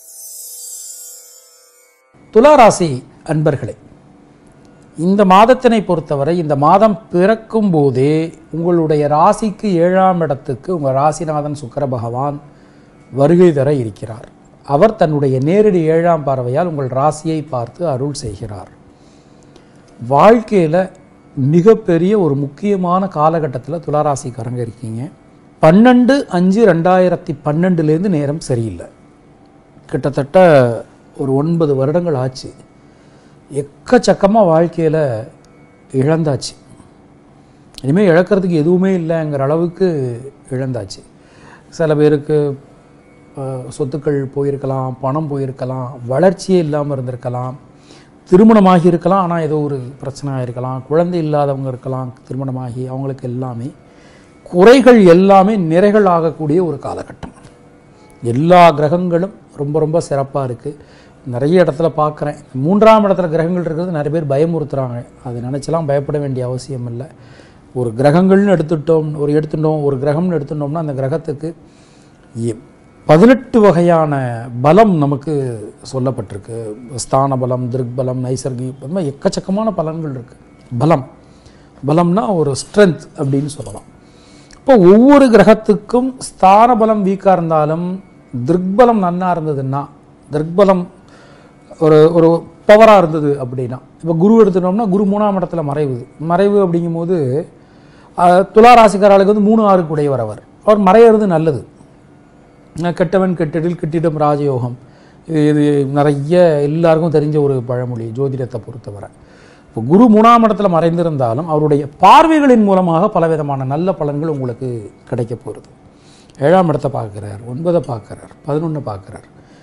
துளாராசி அன்பர்களே இந்த மாதத்தினை பொறுத்தவரை இந்த மாதம் பிறக்கும் போதே உங்களுடைய ராசிக்கு ஏழாம் இடத்துக்கு உங்கள் ராசிநாதன் சுக்கிர பகவான் வருகை தர இருக்கிறார் அவர் தன்னுடைய நேரடி ஏழாம் பார்வையால் உங்கள் ராசியை பார்த்து அருள் செய்கிறார் வாழ்க்கையில் மிகப்பெரிய ஒரு முக்கியமான காலகட்டத்தில் துளாராசிக்காரங்க இருக்கீங்க பன்னெண்டு அஞ்சு ரெண்டாயிரத்தி பன்னெண்டுலேருந்து நேரம் சரியில்லை கிட்டத்தட்ட ஒரு ஒன்பது வருடங்கள் ஆச்சு எக்கச்சக்கமாக வாழ்க்கையில் இழந்தாச்சு இனிமேல் இழக்கிறதுக்கு எதுவுமே இல்லைங்கிற அளவுக்கு இழந்தாச்சு சில பேருக்கு அஹ், சொத்துக்கள் போயிருக்கலாம் பணம் போயிருக்கலாம் வளர்ச்சியே இல்லாமல் இருந்திருக்கலாம் திருமணமாகி இருக்கலாம் ஆனால் ஏதோ ஒரு பிரச்சனை ஆயிருக்கலாம் குழந்தை இல்லாதவங்க இருக்கலாம் திருமணமாகி அவங்களுக்கு எல்லாமே குறைகள் எல்லாமே நிறைகள் ஆகக்கூடிய ஒரு காலகட்டம் எல்லா கிரகங்களும் ரொம்ப ரொம்ப சிறப்பாக இருக்குது நிறைய இடத்துல பார்க்குறேன் மூன்றாம் இடத்துல கிரகங்கள் இருக்கிறது நிறைய பேர் பயமுறுத்துறாங்க அது நினச்சலாம் பயப்பட வேண்டிய அவசியம் இல்லை ஒரு கிரகங்கள்னு எடுத்துட்டோம் ஒரு எடுத்துட்டோம் ஒரு கிரகம்னு எடுத்துட்டோம்னா அந்த கிரகத்துக்கு எ- பதினெட்டு வகையான பலம் நமக்கு சொல்லப்பட்டிருக்கு ஸ்தான பலம் திருக்பலம் நைசர்கி அது மாதிரி எக்கச்சக்கமான பலன்கள் இருக்குது பலம் பலம்னா ஒரு ஸ்ட்ரென்த் அப்படின்னு சொல்லலாம் இப்போ ஒவ்வொரு கிரகத்துக்கும் ஸ்தான பலம் வீக்காக இருந்தாலும் திருக்பலம் நன்னா இருந்ததுன்னா திருக்பலம் ஒரு ஒரு பவராக இருந்தது அப்படின்னா இப்போ குரு எடுத்துட்டோம்னா குரு மூணாம் இடத்துல மறைவு மறைவு அப்படிங்கும்போது அஹ், துலா ராசிக்காரர்களுக்கு வந்து மூணு ஆறு உடையவர் அவர் அவர் மறையிறது நல்லது அஹ், கெட்டவன் கெட்டிடில் கெட்டிடம் ராஜயோகம் இது இது நிறைய எல்லாருக்கும் தெரிஞ்ச ஒரு பழமொழி ஜோதிடத்தை பொறுத்தவரை இப்போ குரு மூணாம் இடத்துல மறைந்திருந்தாலும் அவருடைய பார்வைகளின் மூலமாக பலவிதமான நல்ல பலன்கள் உங்களுக்கு கிடைக்க போகிறது ஏழாம் இடத்தை பார்க்குறார் ஒன்பதை பார்க்குறார் பதினொன்று பார்க்குறார்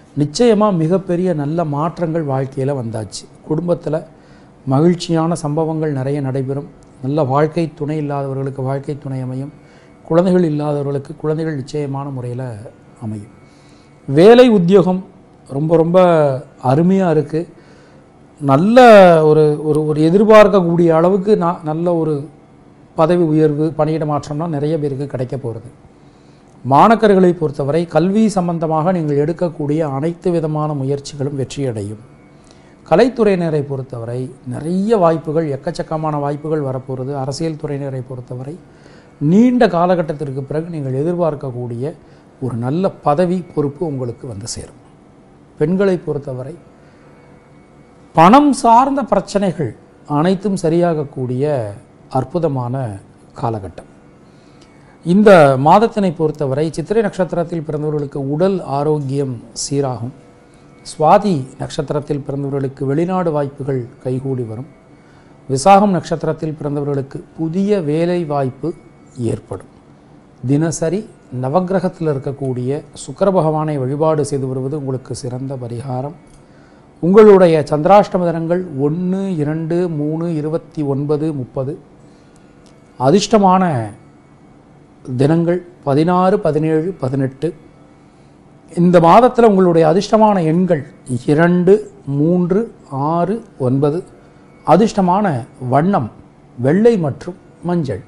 நிச்சயமாக மிகப்பெரிய நல்ல மாற்றங்கள் வாழ்க்கையில் வந்தாச்சு குடும்பத்தில் மகிழ்ச்சியான சம்பவங்கள் நிறைய நடைபெறும் நல்ல வாழ்க்கை துணை இல்லாதவர்களுக்கு வாழ்க்கை துணை அமையும் குழந்தைகள் இல்லாதவர்களுக்கு குழந்தைகள் நிச்சயமான முறையில் அமையும் வேலை உத்தியோகம் ரொம்ப ரொம்ப அருமையாக இருக்குது நல்ல ஒரு ஒரு ஒரு எதிர்பார்க்கக்கூடிய அளவுக்கு நான் நல்ல ஒரு பதவி உயர்வு பணியிட மாற்றம்லாம் நிறைய பேருக்கு கிடைக்க போகிறது மாணக்கர்களை பொறுத்தவரை கல்வி சம்பந்தமாக நீங்கள் எடுக்கக்கூடிய அனைத்து விதமான முயற்சிகளும் வெற்றியடையும் கலைத்துறையினரை பொறுத்தவரை நிறைய வாய்ப்புகள் எக்கச்சக்கமான வாய்ப்புகள் வரப்போகிறது அரசியல் துறையினரை பொறுத்தவரை நீண்ட காலகட்டத்திற்கு பிறகு நீங்கள் எதிர்பார்க்கக்கூடிய ஒரு நல்ல பதவி பொறுப்பு உங்களுக்கு வந்து சேரும் பெண்களை பொறுத்தவரை பணம் சார்ந்த பிரச்சனைகள் அனைத்தும் சரியாகக்கூடிய அற்புதமான காலகட்டம் இந்த மாதத்தினை பொறுத்தவரை சித்திரை நட்சத்திரத்தில் பிறந்தவர்களுக்கு உடல் ஆரோக்கியம் சீராகும் சுவாதி நட்சத்திரத்தில் பிறந்தவர்களுக்கு வெளிநாடு வாய்ப்புகள் கைகூடி வரும் விசாகம் நட்சத்திரத்தில் பிறந்தவர்களுக்கு புதிய வேலை வாய்ப்பு ஏற்படும் தினசரி நவக்கிரகத்தில் இருக்கக்கூடிய சுக்கிர பகவானை வழிபாடு செய்து வருவது உங்களுக்கு சிறந்த பரிகாரம் உங்களுடைய சந்திராஷ்டம தினங்கள் ஒன்று இரண்டு மூணு இருபத்தி ஒன்பது முப்பது அதிர்ஷ்டமான தினங்கள் பதினாறு பதினேழு பதினெட்டு இந்த மாதத்தில் உங்களுடைய அதிர்ஷ்டமான எண்கள் இரண்டு மூன்று ஆறு ஒன்பது அதிர்ஷ்டமான வண்ணம் வெள்ளை மற்றும் மஞ்சள்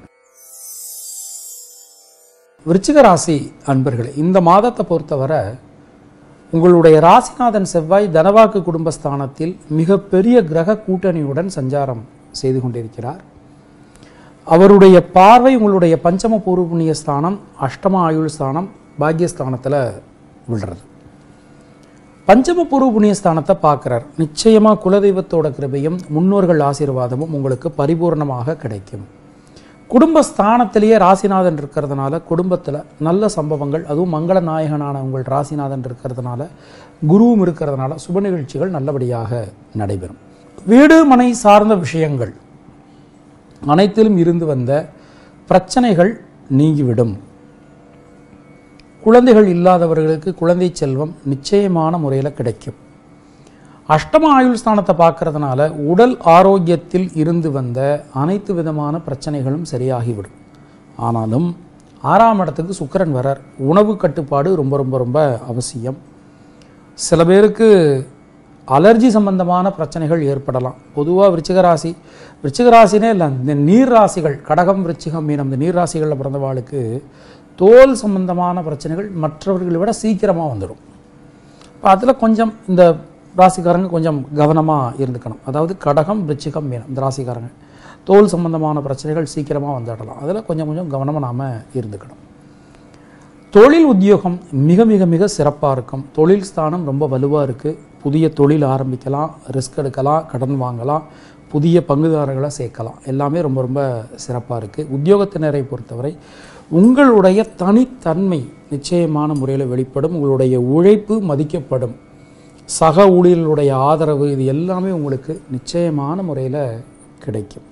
விருச்சிக ராசி அன்பர்களே இந்த மாதத்தை பொறுத்தவரை உங்களுடைய ராசிநாதன் செவ்வாய் தனவாக்கு குடும்பஸ்தானத்தில் மிகப்பெரிய கிரக கூட்டணியுடன் சஞ்சாரம் செய்து கொண்டிருக்கிறார் அவருடைய பார்வை உங்களுடைய பஞ்சம பூர்வ புண்ணிய ஸ்தானம் அஷ்டம ஆயுள் ஸ்தானம் பாக்யஸ்தானத்தில் விழுறது பஞ்சம பூர்வ புண்ணிய ஸ்தானத்தை பார்க்குறார் நிச்சயமாக குலதெய்வத்தோட கிருபையும் முன்னோர்கள் ஆசீர்வாதமும் உங்களுக்கு பரிபூர்ணமாக கிடைக்கும் குடும்ப ஸ்தானத்திலேயே ராசிநாதன் இருக்கிறதுனால குடும்பத்தில் நல்ல சம்பவங்கள் அதுவும் மங்கள நாயகனான உங்கள் ராசிநாதன் இருக்கிறதுனால குருவும் இருக்கிறதுனால சுப நிகழ்ச்சிகள் நல்லபடியாக நடைபெறும் வீடு மனை சார்ந்த விஷயங்கள் அனைத்திலும் இருந்து வந்த பிரச்சனைகள் நீங்கிவிடும் குழந்தைகள் இல்லாதவர்களுக்கு குழந்தை செல்வம் நிச்சயமான முறையில் கிடைக்கும் அஷ்டம ஆயுள் ஸ்தானத்தை பார்க்கறதுனால உடல் ஆரோக்கியத்தில் இருந்து வந்த அனைத்து விதமான பிரச்சனைகளும் சரியாகிவிடும் ஆனாலும் ஆறாம் இடத்துக்கு சுக்கிரன் வரார் உணவு கட்டுப்பாடு ரொம்ப ரொம்ப ரொம்ப அவசியம் சில பேருக்கு அலர்ஜி சம்பந்தமான பிரச்சனைகள் ஏற்படலாம் பொதுவாக விருச்சிக ராசி விருச்சிக ராசினே இல்லை இந்த நீர் ராசிகள் கடகம் விருச்சிகம் மீனம் இந்த நீர் ராசிகளில் பிறந்தவாளுக்கு தோல் சம்பந்தமான பிரச்சனைகள் மற்றவர்களை விட சீக்கிரமாக வந்துடும் இப்போ அதில் கொஞ்சம் இந்த ராசிக்காரங்க கொஞ்சம் கவனமாக இருந்துக்கணும் அதாவது கடகம் விருச்சிகம் மீனம் இந்த ராசிக்காரங்க தோல் சம்பந்தமான பிரச்சனைகள் சீக்கிரமாக வந்துடலாம் அதில் கொஞ்சம் கொஞ்சம் கவனமாக நாம் இருந்துக்கணும் தொழில் உத்தியோகம் மிக மிக மிக சிறப்பாக இருக்கும் தொழில் ஸ்தானம் ரொம்ப வலுவாக இருக்குது புதிய தொழில் ஆரம்பிக்கலாம் ரிஸ்க் எடுக்கலாம் கடன் வாங்கலாம் புதிய பங்குதாரர்களை சேர்க்கலாம் எல்லாமே ரொம்ப ரொம்ப சிறப்பாக இருக்குது உத்தியோகத்தினரை பொறுத்தவரை உங்களுடைய தனித்தன்மை நிச்சயமான முறையில் வெளிப்படும் உங்களுடைய உழைப்பு மதிக்கப்படும் சக ஊழியர்களுடைய ஆதரவு இது எல்லாமே உங்களுக்கு நிச்சயமான முறையில் கிடைக்கும்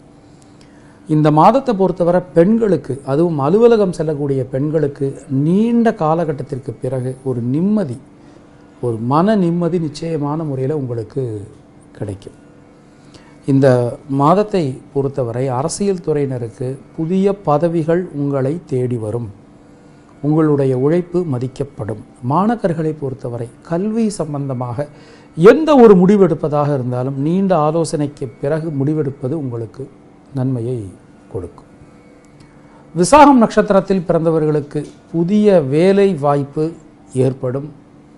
இந்த மாதத்தை பொறுத்தவரை பெண்களுக்கு அதுவும் அலுவலகம் செல்லக்கூடிய பெண்களுக்கு நீண்ட காலகட்டத்திற்கு பிறகு ஒரு நிம்மதி ஒரு மன நிம்மதி நிச்சயமான முறையில் உங்களுக்கு கிடைக்கும் இந்த மாதத்தை பொறுத்தவரை அரசியல் துறையினருக்கு புதிய பதவிகள் உங்களை தேடி வரும் உங்களுடைய உழைப்பு மதிக்கப்படும் மாணக்கர்களை பொறுத்தவரை கல்வி சம்பந்தமாக எந்த ஒரு முடிவெடுப்பதாக இருந்தாலும் நீண்ட ஆலோசனைக்கு பிறகு முடிவெடுப்பது உங்களுக்கு நன்மையை கொடுக்கும் விசாகம் நட்சத்திரத்தில் பிறந்தவர்களுக்கு புதிய வேலை வாய்ப்பு ஏற்படும்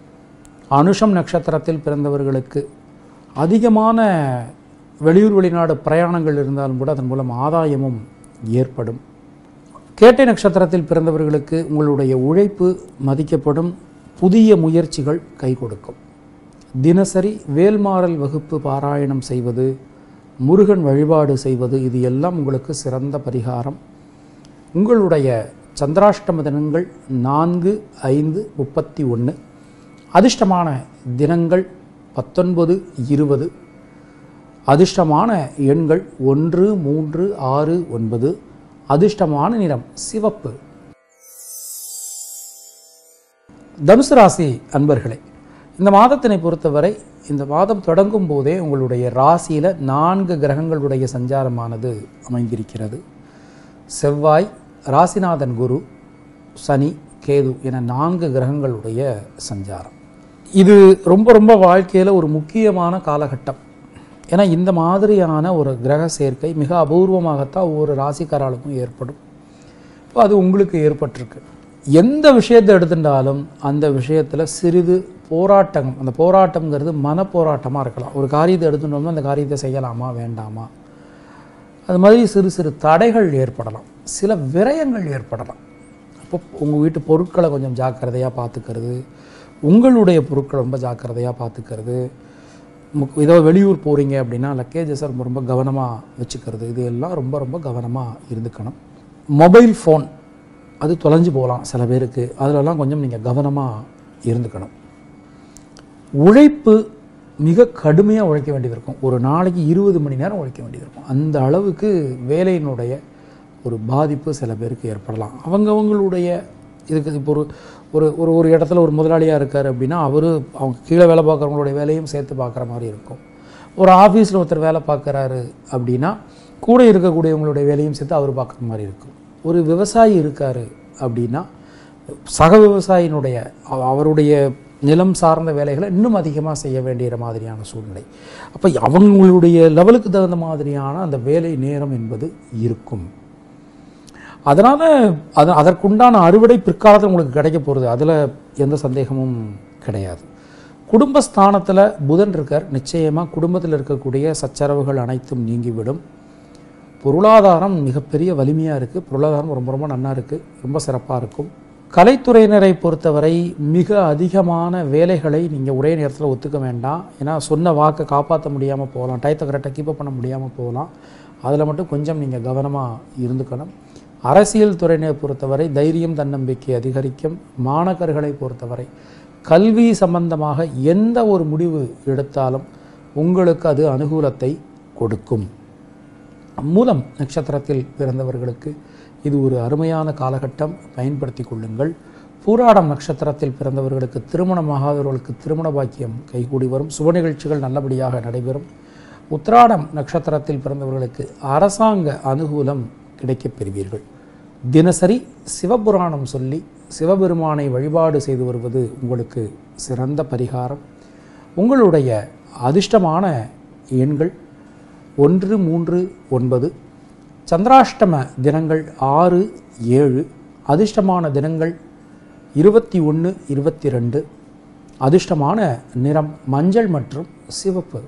அனுஷம் நட்சத்திரத்தில் பிறந்தவர்களுக்கு அதிகமான வெளியூர் வெளிநாடு பிரயாணங்கள் இருந்தாலும் கூட அதன் மூலம் ஆதாயமும் ஏற்படும் கேட்டை நட்சத்திரத்தில் பிறந்தவர்களுக்கு உங்களுடைய உழைப்பு மதிக்கப்படும் புதிய முயற்சிகள் கை கொடுக்கும் தினசரி வேல்மாறல் வகுப்பு பாராயணம் செய்வது முருகன் வழிபாடு செய்வது இது எல்லாம் உங்களுக்கு சிறந்த பரிகாரம் உங்களுடைய சந்திராஷ்டம தினங்கள் நான்கு ஐந்து முப்பத்தி ஒன்று அதிர்ஷ்டமான தினங்கள் பத்தொன்பது இருபது அதிர்ஷ்டமான எண்கள் ஒன்று மூன்று ஆறு ஒன்பது அதிர்ஷ்டமான நிறம் சிவப்பு தனுசு ராசி அன்பர்களே இந்த மாதத்தினை பொறுத்தவரை இந்த மாதம் தொடங்கும் போதே உங்களுடைய ராசியில் நான்கு கிரகங்களுடைய சஞ்சாரமானது அமைந்திருக்கிறது செவ்வாய் ராசிநாதன் குரு சனி கேது என நான்கு கிரகங்களுடைய சஞ்சாரம் இது ரொம்ப ரொம்ப வாழ்க்கையில் ஒரு முக்கியமான காலகட்டம் ஏன்னா இந்த மாதிரியான ஒரு கிரக சேர்க்கை மிக அபூர்வமாகத்தான் ஒவ்வொரு ராசிக்காராளுக்கும் ஏற்படும் இப்போ அது உங்களுக்கு ஏற்பட்டிருக்கு எந்த விஷயத்தை எடுத்துட்டாலும் அந்த விஷயத்தில் சிறிது போராட்டம் அந்த போராட்டம்ங்கிறது மன போராட்டமாக இருக்கலாம் ஒரு காரியத்தை எடுத்துட்டோம்னா அந்த காரியத்தை செய்யலாமா வேண்டாமா அது மாதிரி சிறு சிறு தடைகள் ஏற்படலாம் சில விரயங்கள் ஏற்படலாம் அப்போ உங்கள் வீட்டு பொருட்களை கொஞ்சம் ஜாக்கிரதையாக பார்த்துக்கிறது உங்களுடைய பொருட்களை ரொம்ப ஜாக்கிரதையாக பார்த்துக்கிறது முக் ஏதோ வெளியூர் போகிறீங்க அப்படின்னா லக்கேஜஸை ரொம்ப ரொம்ப கவனமாக வச்சுக்கிறது இது எல்லாம் ரொம்ப ரொம்ப கவனமாக இருந்துக்கணும் மொபைல் ஃபோன் அது தொலைஞ்சு போகலாம் சில பேருக்கு அதிலெல்லாம் கொஞ்சம் நீங்கள் கவனமாக இருந்துக்கணும் உழைப்பு மிக கடுமையாக உழைக்க வேண்டியது இருக்கும் ஒரு நாளைக்கு இருபது மணி நேரம் உழைக்க வேண்டியது இருக்கும் அந்த அளவுக்கு வேலையினுடைய ஒரு பாதிப்பு சில பேருக்கு ஏற்படலாம் அவங்கவங்களுடைய இதுக்கு இப்போ ஒரு ஒரு ஒரு ஒரு இடத்துல ஒரு முதலாளியாக இருக்கார் அப்படின்னா அவர் அவங்க கீழே வேலை பார்க்குறவங்களுடைய வேலையும் சேர்த்து பார்க்குற மாதிரி இருக்கும் ஒரு ஆஃபீஸில் ஒருத்தர் வேலை பார்க்குறாரு அப்படின்னா கூட இருக்கக்கூடியவங்களுடைய வேலையும் சேர்த்து அவர் பார்க்குற மாதிரி இருக்கும் ஒரு விவசாயி இருக்கார் அப்படின்னா சக விவசாயினுடைய அவ- அவருடைய நிலம் சார்ந்த வேலைகளை இன்னும் அதிகமாக செய்ய வேண்டிய மாதிரியான சூழ்நிலை அப்போ அவங்களுடைய லெவலுக்கு தகுந்த மாதிரியான அந்த வேலை நேரம் என்பது இருக்கும் அதனால் அது அதற்குண்டான அறுவடை பிற்காலத்தில் உங்களுக்கு கிடைக்க போகிறது அதில் எந்த சந்தேகமும் கிடையாது குடும்பஸ்தானத்தில் புதன் இருக்கார் நிச்சயமாக குடும்பத்தில் இருக்கக்கூடிய சச்சரவுகள் அனைத்தும் நீங்கிவிடும் பொருளாதாரம் மிகப்பெரிய வலிமையாக இருக்குது பொருளாதாரம் ரொம்ப ரொம்ப நன்னா இருக்குது ரொம்ப சிறப்பாக இருக்கும் கலைத்துறையினரை பொறுத்தவரை மிக அதிகமான வேலைகளை நீங்கள் ஒரே நேரத்தில் ஒத்துக்க வேண்டாம் ஏன்னா சொன்ன வாக்கை காப்பாற்ற முடியாமல் போகலாம் டயத்தை கரெக்டாக கீப்பப் பண்ண முடியாமல் போகலாம் அதில் மட்டும் கொஞ்சம் நீங்கள் கவனமாக இருந்துக்கணும் அரசியல் துறையினை பொறுத்தவரை தைரியம் தன்னம்பிக்கை அதிகரிக்கும் மாணக்கர்களை பொறுத்தவரை கல்வி சம்பந்தமாக எந்த ஒரு முடிவு எடுத்தாலும் உங்களுக்கு அது அனுகூலத்தை கொடுக்கும் மூலம் நட்சத்திரத்தில் பிறந்தவர்களுக்கு இது ஒரு அருமையான காலகட்டம் பயன்படுத்தி கொள்ளுங்கள் பூராடம் நட்சத்திரத்தில் பிறந்தவர்களுக்கு திருமணமாகாதவர்களுக்கு திருமண பாக்கியம் கைகூடி வரும் சுப நிகழ்ச்சிகள் நல்லபடியாக நடைபெறும் உத்திராடம் நட்சத்திரத்தில் பிறந்தவர்களுக்கு அரசாங்க அனுகூலம் கிடைக்கப் பெறுவீர்கள் தினசரி சிவபுராணம் சொல்லி சிவபெருமானை வழிபாடு செய்து வருவது உங்களுக்கு சிறந்த பரிகாரம் உங்களுடைய அதிர்ஷ்டமான எண்கள் ஒன்று மூன்று ஒன்பது சந்திராஷ்டம தினங்கள் ஆறு ஏழு அதிர்ஷ்டமான தினங்கள் இருபத்தி ஒன்று இருபத்தி ரெண்டு அதிர்ஷ்டமான நிறம் மஞ்சள் மற்றும் சிவப்பு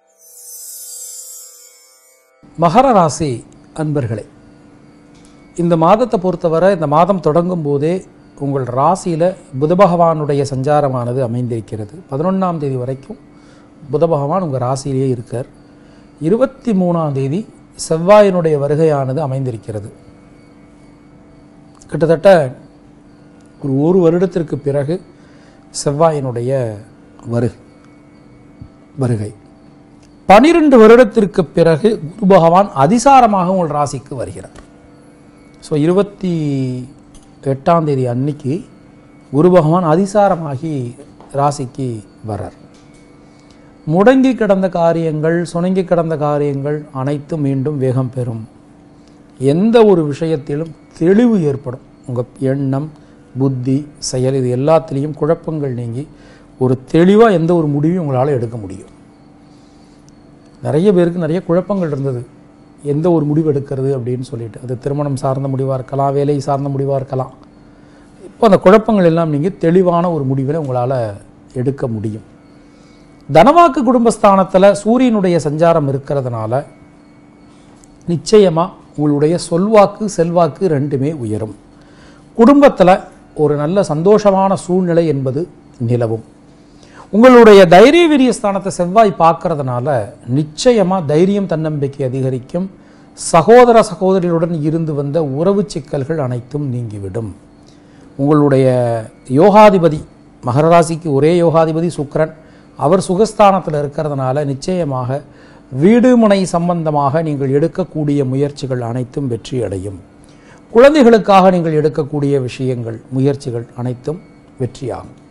மகர ராசி அன்பர்களே இந்த மாதத்தை பொறுத்தவரை இந்த மாதம் தொடங்கும் போதே உங்கள் ராசியில் புத பகவானுடைய சஞ்சாரமானது அமைந்திருக்கிறது பதினொன்றாம் தேதி வரைக்கும் புத பகவான் உங்கள் ராசியிலேயே இருக்கார் இருபத்தி மூணாம் தேதி செவ்வாயினுடைய வருகையானது அமைந்திருக்கிறது கிட்டத்தட்ட ஒரு ஒரு வருடத்திற்கு பிறகு செவ்வாயினுடைய வருகை வருகை பனிரெண்டு வருடத்திற்கு பிறகு குரு பகவான் அதிசாரமாக உங்கள் ராசிக்கு வருகிறார் ஸோ இருபத்தி எட்டாம் தேதி அன்னைக்கு குரு பகவான் அதிசாரமாகி ராசிக்கு வர்றார் முடங்கி கிடந்த காரியங்கள் சுணங்கி கிடந்த காரியங்கள் அனைத்தும் மீண்டும் வேகம் பெறும் எந்த ஒரு விஷயத்திலும் தெளிவு ஏற்படும் உங்கள் எண்ணம் புத்தி செயல் இது எல்லாத்துலேயும் குழப்பங்கள் நீங்கி ஒரு தெளிவாக எந்த ஒரு முடிவையும் உங்களால் எடுக்க முடியும் நிறைய பேருக்கு நிறைய குழப்பங்கள் இருந்தது எந்த ஒரு முடிவு எடுக்கிறது அப்படின்னு சொல்லிட்டு அது திருமணம் சார்ந்த முடிவாக இருக்கலாம் வேலை சார்ந்த முடிவாக இருக்கலாம் இப்போ அந்த குழப்பங்கள் எல்லாம் நீங்கள் தெளிவான ஒரு முடிவில் உங்களால் எடுக்க முடியும் தனவாக்கு குடும்பஸ்தானத்தில் சூரியனுடைய சஞ்சாரம் இருக்கிறதுனால நிச்சயமாக உங்களுடைய சொல்வாக்கு செல்வாக்கு ரெண்டுமே உயரும் குடும்பத்தில் ஒரு நல்ல சந்தோஷமான சூழ்நிலை என்பது நிலவும் உங்களுடைய தைரிய வீரிய ஸ்தானத்தை செவ்வாய் பார்க்கறதுனால நிச்சயமாக தைரியம் தன்னம்பிக்கை அதிகரிக்கும் சகோதர சகோதரிகளுடன் இருந்து வந்த உறவு சிக்கல்கள் அனைத்தும் நீங்கிவிடும் உங்களுடைய யோகாதிபதி மகர ராசிக்கு ஒரே யோகாதிபதி சுக்கிரன் அவர் சுகஸ்தானத்தில் இருக்கிறதுனால நிச்சயமாக வீடு மனை சம்பந்தமாக நீங்கள் எடுக்கக்கூடிய முயற்சிகள் அனைத்தும் வெற்றி அடையும் குழந்தைகளுக்காக நீங்கள் எடுக்கக்கூடிய விஷயங்கள் முயற்சிகள் அனைத்தும் வெற்றியாகும்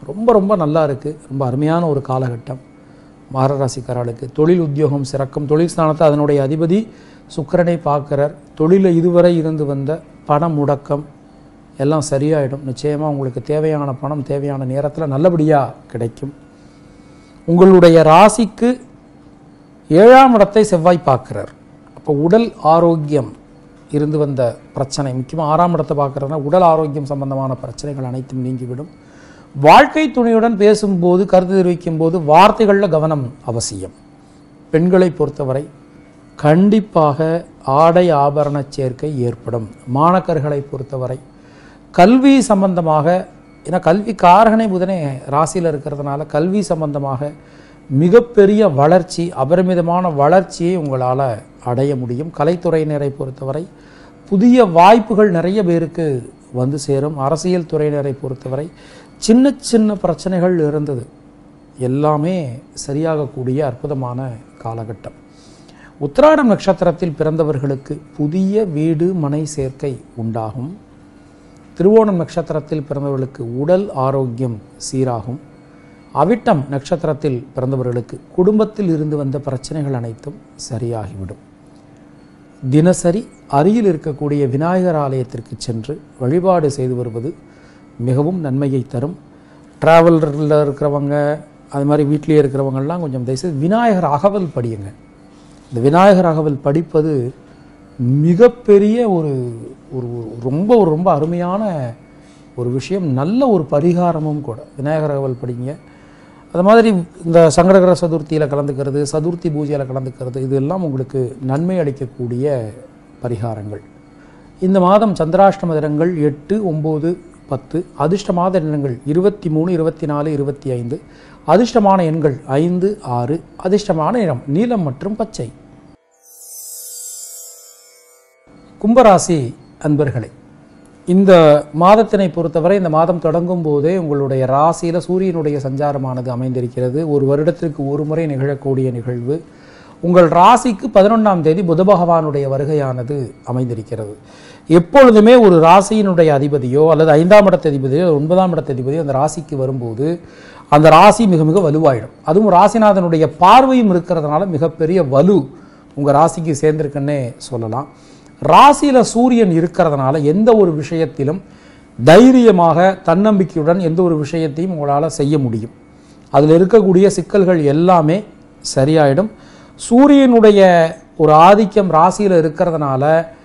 ரொம்ப ரொம்ப நல்லா இருக்குது ரொம்ப அருமையான ஒரு காலகட்டம் மகராசிக்காரர்களுக்கு தொழில் உத்தியோகம் சிறக்கும் தொழில் ஸ்தானத்தை அதனுடைய அதிபதி சுக்கிரனை பார்க்கிறார் தொழிலில் இதுவரை இருந்து வந்த பண முடக்கம் எல்லாம் சரியாயிடும் நிச்சயமாக உங்களுக்கு தேவையான பணம் தேவையான நேரத்தில் நல்லபடியாக கிடைக்கும் உங்களுடைய ராசிக்கு ஏழாம் இடத்தை செவ்வாய் பார்க்கிறார் அப்போ உடல் ஆரோக்கியம் இருந்து வந்த பிரச்சனை முக்கியமாக ஆறாம் இடத்தை பார்க்குறதுனா உடல் ஆரோக்கியம் சம்பந்தமான பிரச்சனைகள் அனைத்தும் நீங்கிவிடும் வாழ்க்கை துணையுடன் பேசும்போது கருத்து தெரிவிக்கும் போது வார்த்தைகளில் கவனம் அவசியம் பெண்களை பொறுத்தவரை கண்டிப்பாக ஆடை ஆபரண சேர்க்கை ஏற்படும் மாணக்கர்களை பொறுத்தவரை கல்வி சம்பந்தமாக ஏன்னா கல்வி காரகனை புதனே ராசியில் இருக்கிறதுனால கல்வி சம்பந்தமாக மிகப்பெரிய வளர்ச்சி அபரிமிதமான வளர்ச்சியை உங்களால் அடைய முடியும் கலைத்துறையினரை பொறுத்தவரை புதிய வாய்ப்புகள் நிறைய பேருக்கு வந்து சேரும் அரசியல் துறையினரை பொறுத்தவரை சின்ன சின்ன பிரச்சனைகள் இருந்தது எல்லாமே சரியாகக்கூடிய அற்புதமான காலகட்டம் உத்திராடம் நட்சத்திரத்தில் பிறந்தவர்களுக்கு புதிய வீடு மனை சேர்க்கை உண்டாகும் திருவோணம் நட்சத்திரத்தில் பிறந்தவர்களுக்கு உடல் ஆரோக்கியம் சீராகும் அவிட்டம் நட்சத்திரத்தில் பிறந்தவர்களுக்கு குடும்பத்தில் இருந்து வந்த பிரச்சனைகள் அனைத்தும் சரியாகிவிடும் தினசரி அருகில் இருக்கக்கூடிய விநாயகர் ஆலயத்திற்கு சென்று வழிபாடு செய்து வருவது மிகவும் நன்மையை தரும் ட்ராவலரில் இருக்கிறவங்க அது மாதிரி வீட்டிலேயே இருக்கிறவங்கெல்லாம் கொஞ்சம் தயவுசெய்து விநாயகர் அகவல் படியுங்க இந்த விநாயகர் அகவல் படிப்பது மிகப்பெரிய ஒரு ஒரு ஒரு ரொம்ப ஒரு ரொம்ப அருமையான ஒரு விஷயம் நல்ல ஒரு பரிகாரமும் கூட விநாயகர் அகவல் படிங்க அது மாதிரி இந்த சங்கடகர சதுர்த்தியில் கலந்துக்கிறது சதுர்த்தி பூஜையில் கலந்துக்கிறது இதெல்லாம் உங்களுக்கு நன்மை அளிக்கக்கூடிய பரிகாரங்கள் இந்த மாதம் சந்திராஷ்டம தினங்கள் எட்டு ஒம்பது பத்து அதிர்ஷ்டமாத தினங்கள் இருபத்தி மூணு இருபத்தி நாலு இருபத்தி ஐந்து அதிர்ஷ்டமான எண்கள் ஐந்து ஆறு அதிர்ஷ்டமான நிறம் நீலம் மற்றும் பச்சை கும்பராசி அன்பர்களே இந்த மாதத்தினை பொறுத்தவரை இந்த மாதம் தொடங்கும் போதே உங்களுடைய ராசியில் சூரியனுடைய சஞ்சாரமானது அமைந்திருக்கிறது ஒரு வருடத்திற்கு ஒரு முறை நிகழக்கூடிய நிகழ்வு உங்கள் ராசிக்கு பதினொன்றாம் தேதி புத பகவானுடைய வருகையானது அமைந்திருக்கிறது எப்பொழுதுமே ஒரு ராசியினுடைய அதிபதியோ அல்லது ஐந்தாம் இடத்த அதிபதியோ ஒன்பதாம் இடத்த அதிபதியோ அந்த ராசிக்கு வரும்போது அந்த ராசி மிக மிக வலுவாயிடும் அதுவும் ராசிநாதனுடைய பார்வையும் இருக்கிறதுனால மிகப்பெரிய வலு உங்கள் ராசிக்கு சேர்ந்திருக்குன்னே சொல்லலாம் ராசியில் சூரியன் இருக்கிறதுனால எந்த ஒரு விஷயத்திலும் தைரியமாக தன்னம்பிக்கையுடன் எந்த ஒரு விஷயத்தையும் உங்களால் செய்ய முடியும் அதில் இருக்கக்கூடிய சிக்கல்கள் எல்லாமே சரியாயிடும் சூரியனுடைய ஒரு ஆதிக்கம் ராசியில் இருக்கிறதுனால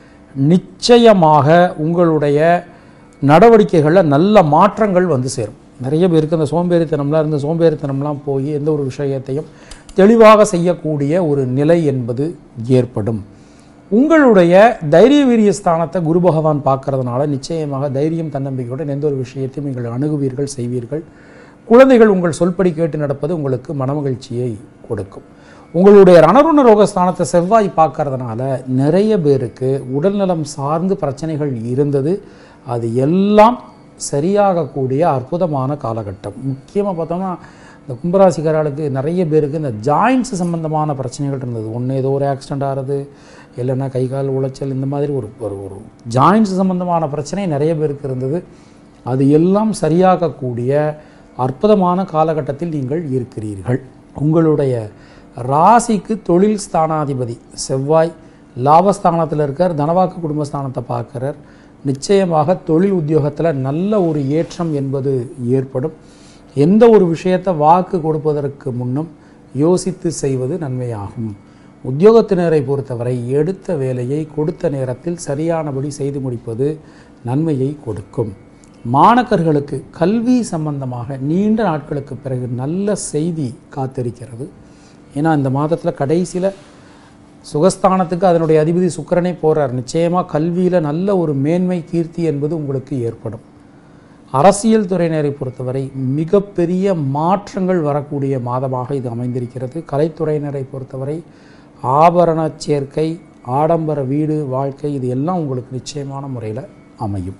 நிச்சயமாக உங்களுடைய நடவடிக்கைகளில் நல்ல மாற்றங்கள் வந்து சேரும் நிறைய பேருக்கு அந்த சோம்பேறித்தனம்லாம் இருந்து சோம்பேறித்தனம்லாம் போய் எந்த ஒரு விஷயத்தையும் தெளிவாக செய்யக்கூடிய ஒரு நிலை என்பது ஏற்படும் உங்களுடைய தைரிய வீரிய ஸ்தானத்தை குரு பகவான் பார்க்கறதுனால நிச்சயமாக தைரியம் தன்னம்பிக்கையுடன் எந்த ஒரு விஷயத்தையும் நீங்கள் அணுகுவீர்கள் செய்வீர்கள் குழந்தைகள் உங்கள் சொல்படி கேட்டு நடப்பது உங்களுக்கு மனமகிழ்ச்சியை கொடுக்கும் உங்களுடைய ரணருண ரோகஸ்தானத்தை செவ்வாய் பார்க்கறதுனால நிறைய பேருக்கு உடல்நலம் சார்ந்து பிரச்சனைகள் இருந்தது அது எல்லாம் சரியாகக்கூடிய அற்புதமான காலகட்டம் முக்கியமாக பார்த்தோம்னா இந்த கும்பராசிக்காரர்களுக்கு நிறைய பேருக்கு இந்த ஜாயின்ஸ் சம்பந்தமான பிரச்சனைகள் இருந்தது ஒன்று ஏதோ ஒரு ஆக்சிடென்ட் ஆகிறது இல்லைன்னா கை கால் உளைச்சல் இந்த மாதிரி ஒரு ஒரு ஒரு ஜாயின்ஸ் சம்பந்தமான பிரச்சனை நிறைய பேருக்கு இருந்தது அது எல்லாம் சரியாகக்கூடிய அற்புதமான காலகட்டத்தில் நீங்கள் இருக்கிறீர்கள் உங்களுடைய ராசிக்கு தொழில் ஸ்தானாதிபதி செவ்வாய் லாபஸ்தானத்தில் இருக்கார் தனவாக்கு குடும்பஸ்தானத்தை பார்க்குறார் நிச்சயமாக தொழில் உத்தியோகத்தில் நல்ல ஒரு ஏற்றம் என்பது ஏற்படும் எந்த ஒரு விஷயத்தை வாக்கு கொடுப்பதற்கு முன்னும் யோசித்து செய்வது நன்மையாகும் உத்தியோகத்தினரை பொறுத்தவரை எடுத்த வேலையை கொடுத்த நேரத்தில் சரியானபடி செய்து முடிப்பது நன்மையை கொடுக்கும் மாணக்கர்களுக்கு கல்வி சம்பந்தமாக நீண்ட நாட்களுக்கு பிறகு நல்ல செய்தி காத்திருக்கிறது ஏன்னா இந்த மாதத்தில் கடைசியில் சுகஸ்தானத்துக்கு அதனுடைய அதிபதி சுக்கிரனே போகிறார் நிச்சயமாக கல்வியில் நல்ல ஒரு மேன்மை கீர்த்தி என்பது உங்களுக்கு ஏற்படும் அரசியல் துறையினரை பொறுத்தவரை மிகப்பெரிய மாற்றங்கள் வரக்கூடிய மாதமாக இது அமைந்திருக்கிறது கலைத்துறையினரை பொறுத்தவரை ஆபரண சேர்க்கை ஆடம்பர வீடு வாழ்க்கை இது எல்லாம் உங்களுக்கு நிச்சயமான முறையில் அமையும்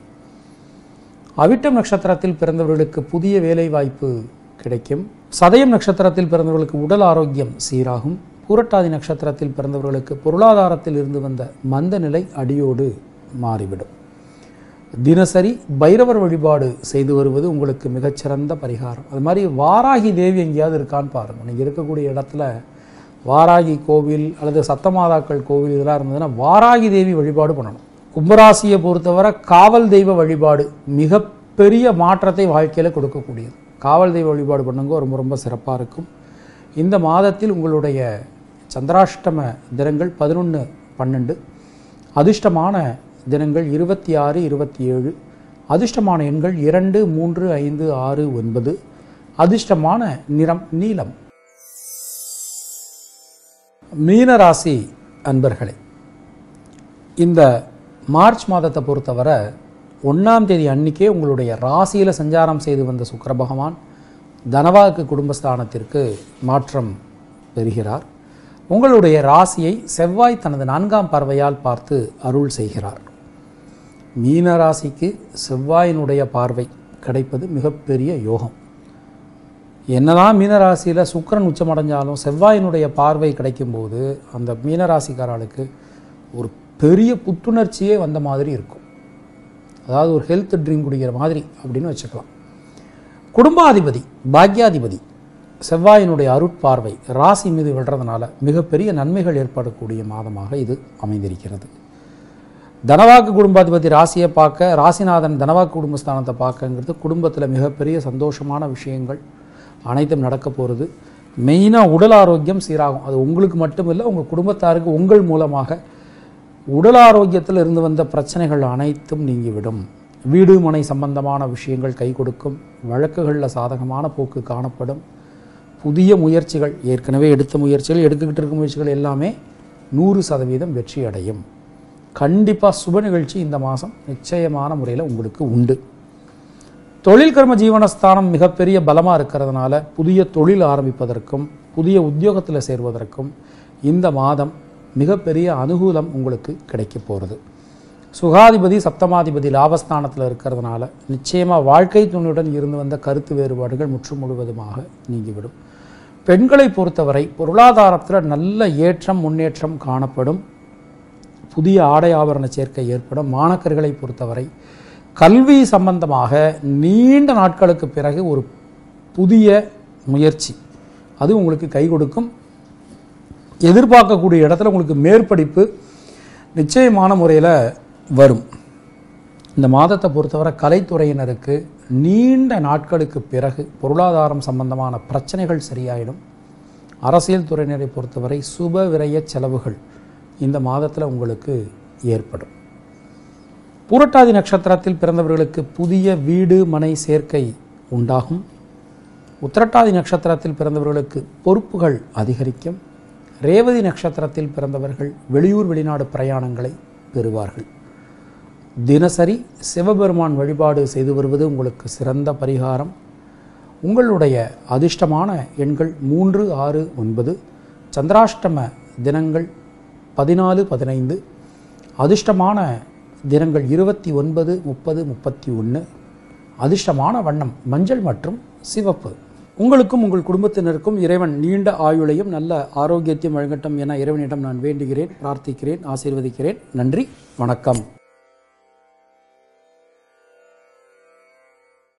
அவிட்டம் நட்சத்திரத்தில் பிறந்தவர்களுக்கு புதிய வேலை வாய்ப்பு கிடைக்கும் சதயம் நட்சத்திரத்தில் பிறந்தவர்களுக்கு உடல் ஆரோக்கியம் சீராகும் பூரட்டாதி நட்சத்திரத்தில் பிறந்தவர்களுக்கு பொருளாதாரத்தில் இருந்து வந்த மந்த நிலை அடியோடு மாறிவிடும் தினசரி பைரவர் வழிபாடு செய்து வருவது உங்களுக்கு மிகச்சிறந்த பரிகாரம் அது மாதிரி வாராகி தேவி எங்கேயாவது இருக்கான்னு பாருங்கள் நீங்கள் இருக்கக்கூடிய இடத்துல வாராகி கோவில் அல்லது சத்தமாதாக்கள் கோவில் இதெல்லாம் இருந்ததுன்னா வாராகி தேவி வழிபாடு பண்ணணும் கும்பராசியை பொறுத்தவரை காவல் தெய்வ வழிபாடு மிகப்பெரிய மாற்றத்தை வாழ்க்கையில் கொடுக்கக்கூடியது காவல் தெய்வ வழிபாடு பண்ணுங்க ரொம்ப ரொம்ப சிறப்பாக இருக்கும் இந்த மாதத்தில் உங்களுடைய சந்திராஷ்டம தினங்கள் பதினொன்று பன்னெண்டு அதிர்ஷ்டமான தினங்கள் இருபத்தி ஆறு இருபத்தி ஏழு அதிர்ஷ்டமான எண்கள் இரண்டு மூன்று ஐந்து ஆறு ஒன்பது அதிர்ஷ்டமான நிறம் நீலம் மீனராசி அன்பர்களே இந்த மார்ச் மாதத்தை பொறுத்தவரை ஒன்றாம் தேதி அன்னிக்கே உங்களுடைய ராசியில் சஞ்சாரம் செய்து வந்த சுக்கிர பகவான் தனவாக்கு குடும்பஸ்தானத்திற்கு மாற்றம் பெறுகிறார் உங்களுடைய ராசியை செவ்வாய் தனது நான்காம் பார்வையால் பார்த்து அருள் செய்கிறார் மீன ராசிக்கு செவ்வாயினுடைய பார்வை கிடைப்பது மிகப்பெரிய யோகம் என்னதான் மீனராசியில் சுக்கிரன் உச்சமடைஞ்சாலும் செவ்வாயினுடைய பார்வை கிடைக்கும்போது அந்த மீனராசிக்காரர்களுக்கு ஒரு பெரிய புத்துணர்ச்சியே வந்த மாதிரி இருக்கும் அதாவது ஒரு ஹெல்த் ட்ரிங்க் குடிக்கிற மாதிரி அப்படின்னு வச்சுக்கலாம் குடும்பாதிபதி பாக்யாதிபதி செவ்வாயினுடைய அருட்பார்வை ராசி மீது விடுறதுனால மிகப்பெரிய நன்மைகள் ஏற்படக்கூடிய மாதமாக இது அமைந்திருக்கிறது தனவாக்கு குடும்பாதிபதி ராசியை பார்க்க ராசிநாதன் தனவாக்கு குடும்பஸ்தானத்தை பார்க்கங்கிறது குடும்பத்தில் மிகப்பெரிய சந்தோஷமான விஷயங்கள் அனைத்தும் நடக்க போகிறது மெயினாக உடல் ஆரோக்கியம் சீராகும் அது உங்களுக்கு மட்டும் இல்லை உங்கள் குடும்பத்தாருக்கு உங்கள் மூலமாக உடல் ஆரோக்கியத்தில் இருந்து வந்த பிரச்சனைகள் அனைத்தும் நீங்கிவிடும் வீடு மனை சம்பந்தமான விஷயங்கள் கை கொடுக்கும் வழக்குகளில் சாதகமான போக்கு காணப்படும் புதிய முயற்சிகள் ஏற்கனவே எடுத்த முயற்சிகள் எடுத்துக்கிட்டு இருக்க முயற்சிகள் எல்லாமே நூறு சதவீதம் வெற்றி அடையும் கண்டிப்பாக சுப நிகழ்ச்சி இந்த மாதம் நிச்சயமான முறையில் உங்களுக்கு உண்டு தொழில் கர்ம ஜீவனஸ்தானம் மிகப்பெரிய பலமாக இருக்கிறதுனால புதிய தொழில் ஆரம்பிப்பதற்கும் புதிய உத்தியோகத்தில் சேர்வதற்கும் இந்த மாதம் மிகப்பெரிய அனுகூலம் உங்களுக்கு கிடைக்க போகிறது சுகாதிபதி சப்தமாதிபதி லாபஸ்தானத்தில் இருக்கிறதுனால நிச்சயமாக வாழ்க்கை துணையுடன் இருந்து வந்த கருத்து வேறுபாடுகள் முற்றும் முழுவதுமாக நீங்கிவிடும் பெண்களை பொறுத்தவரை பொருளாதாரத்தில் நல்ல ஏற்றம் முன்னேற்றம் காணப்படும் புதிய ஆடை ஆபரண சேர்க்கை ஏற்படும் மாணக்கர்களை பொறுத்தவரை கல்வி சம்பந்தமாக நீண்ட நாட்களுக்கு பிறகு ஒரு புதிய முயற்சி அது உங்களுக்கு கை கொடுக்கும் எதிர்பார்க்கக்கூடிய இடத்துல உங்களுக்கு மேற்படிப்பு நிச்சயமான முறையில் வரும் இந்த மாதத்தை பொறுத்தவரை கலைத்துறையினருக்கு நீண்ட நாட்களுக்கு பிறகு பொருளாதாரம் சம்பந்தமான பிரச்சனைகள் சரியாயிடும் அரசியல் துறையினரை பொறுத்தவரை சுப விரய செலவுகள் இந்த மாதத்தில் உங்களுக்கு ஏற்படும் பூரட்டாதி நட்சத்திரத்தில் பிறந்தவர்களுக்கு புதிய வீடு மனை சேர்க்கை உண்டாகும் உத்திரட்டாதி நட்சத்திரத்தில் பிறந்தவர்களுக்கு பொறுப்புகள் அதிகரிக்கும் ரேவதி நட்சத்திரத்தில் பிறந்தவர்கள் வெளியூர் வெளிநாடு பிரயாணங்களை பெறுவார்கள் தினசரி சிவபெருமான் வழிபாடு செய்து வருவது உங்களுக்கு சிறந்த பரிகாரம் உங்களுடைய அதிர்ஷ்டமான எண்கள் மூன்று ஆறு ஒன்பது சந்திராஷ்டம தினங்கள் பதினாலு பதினைந்து அதிர்ஷ்டமான தினங்கள் இருபத்தி ஒன்பது முப்பது முப்பத்தி ஒன்று அதிர்ஷ்டமான வண்ணம் மஞ்சள் மற்றும் சிவப்பு உங்களுக்கும் உங்கள் குடும்பத்தினருக்கும் இறைவன் நீண்ட ஆயுளையும் நல்ல ஆரோக்கியத்தையும் வழங்கட்டும் என இறைவனிடம் நான் வேண்டுகிறேன் பிரார்த்திக்கிறேன் ஆசீர்வதிக்கிறேன் நன்றி வணக்கம்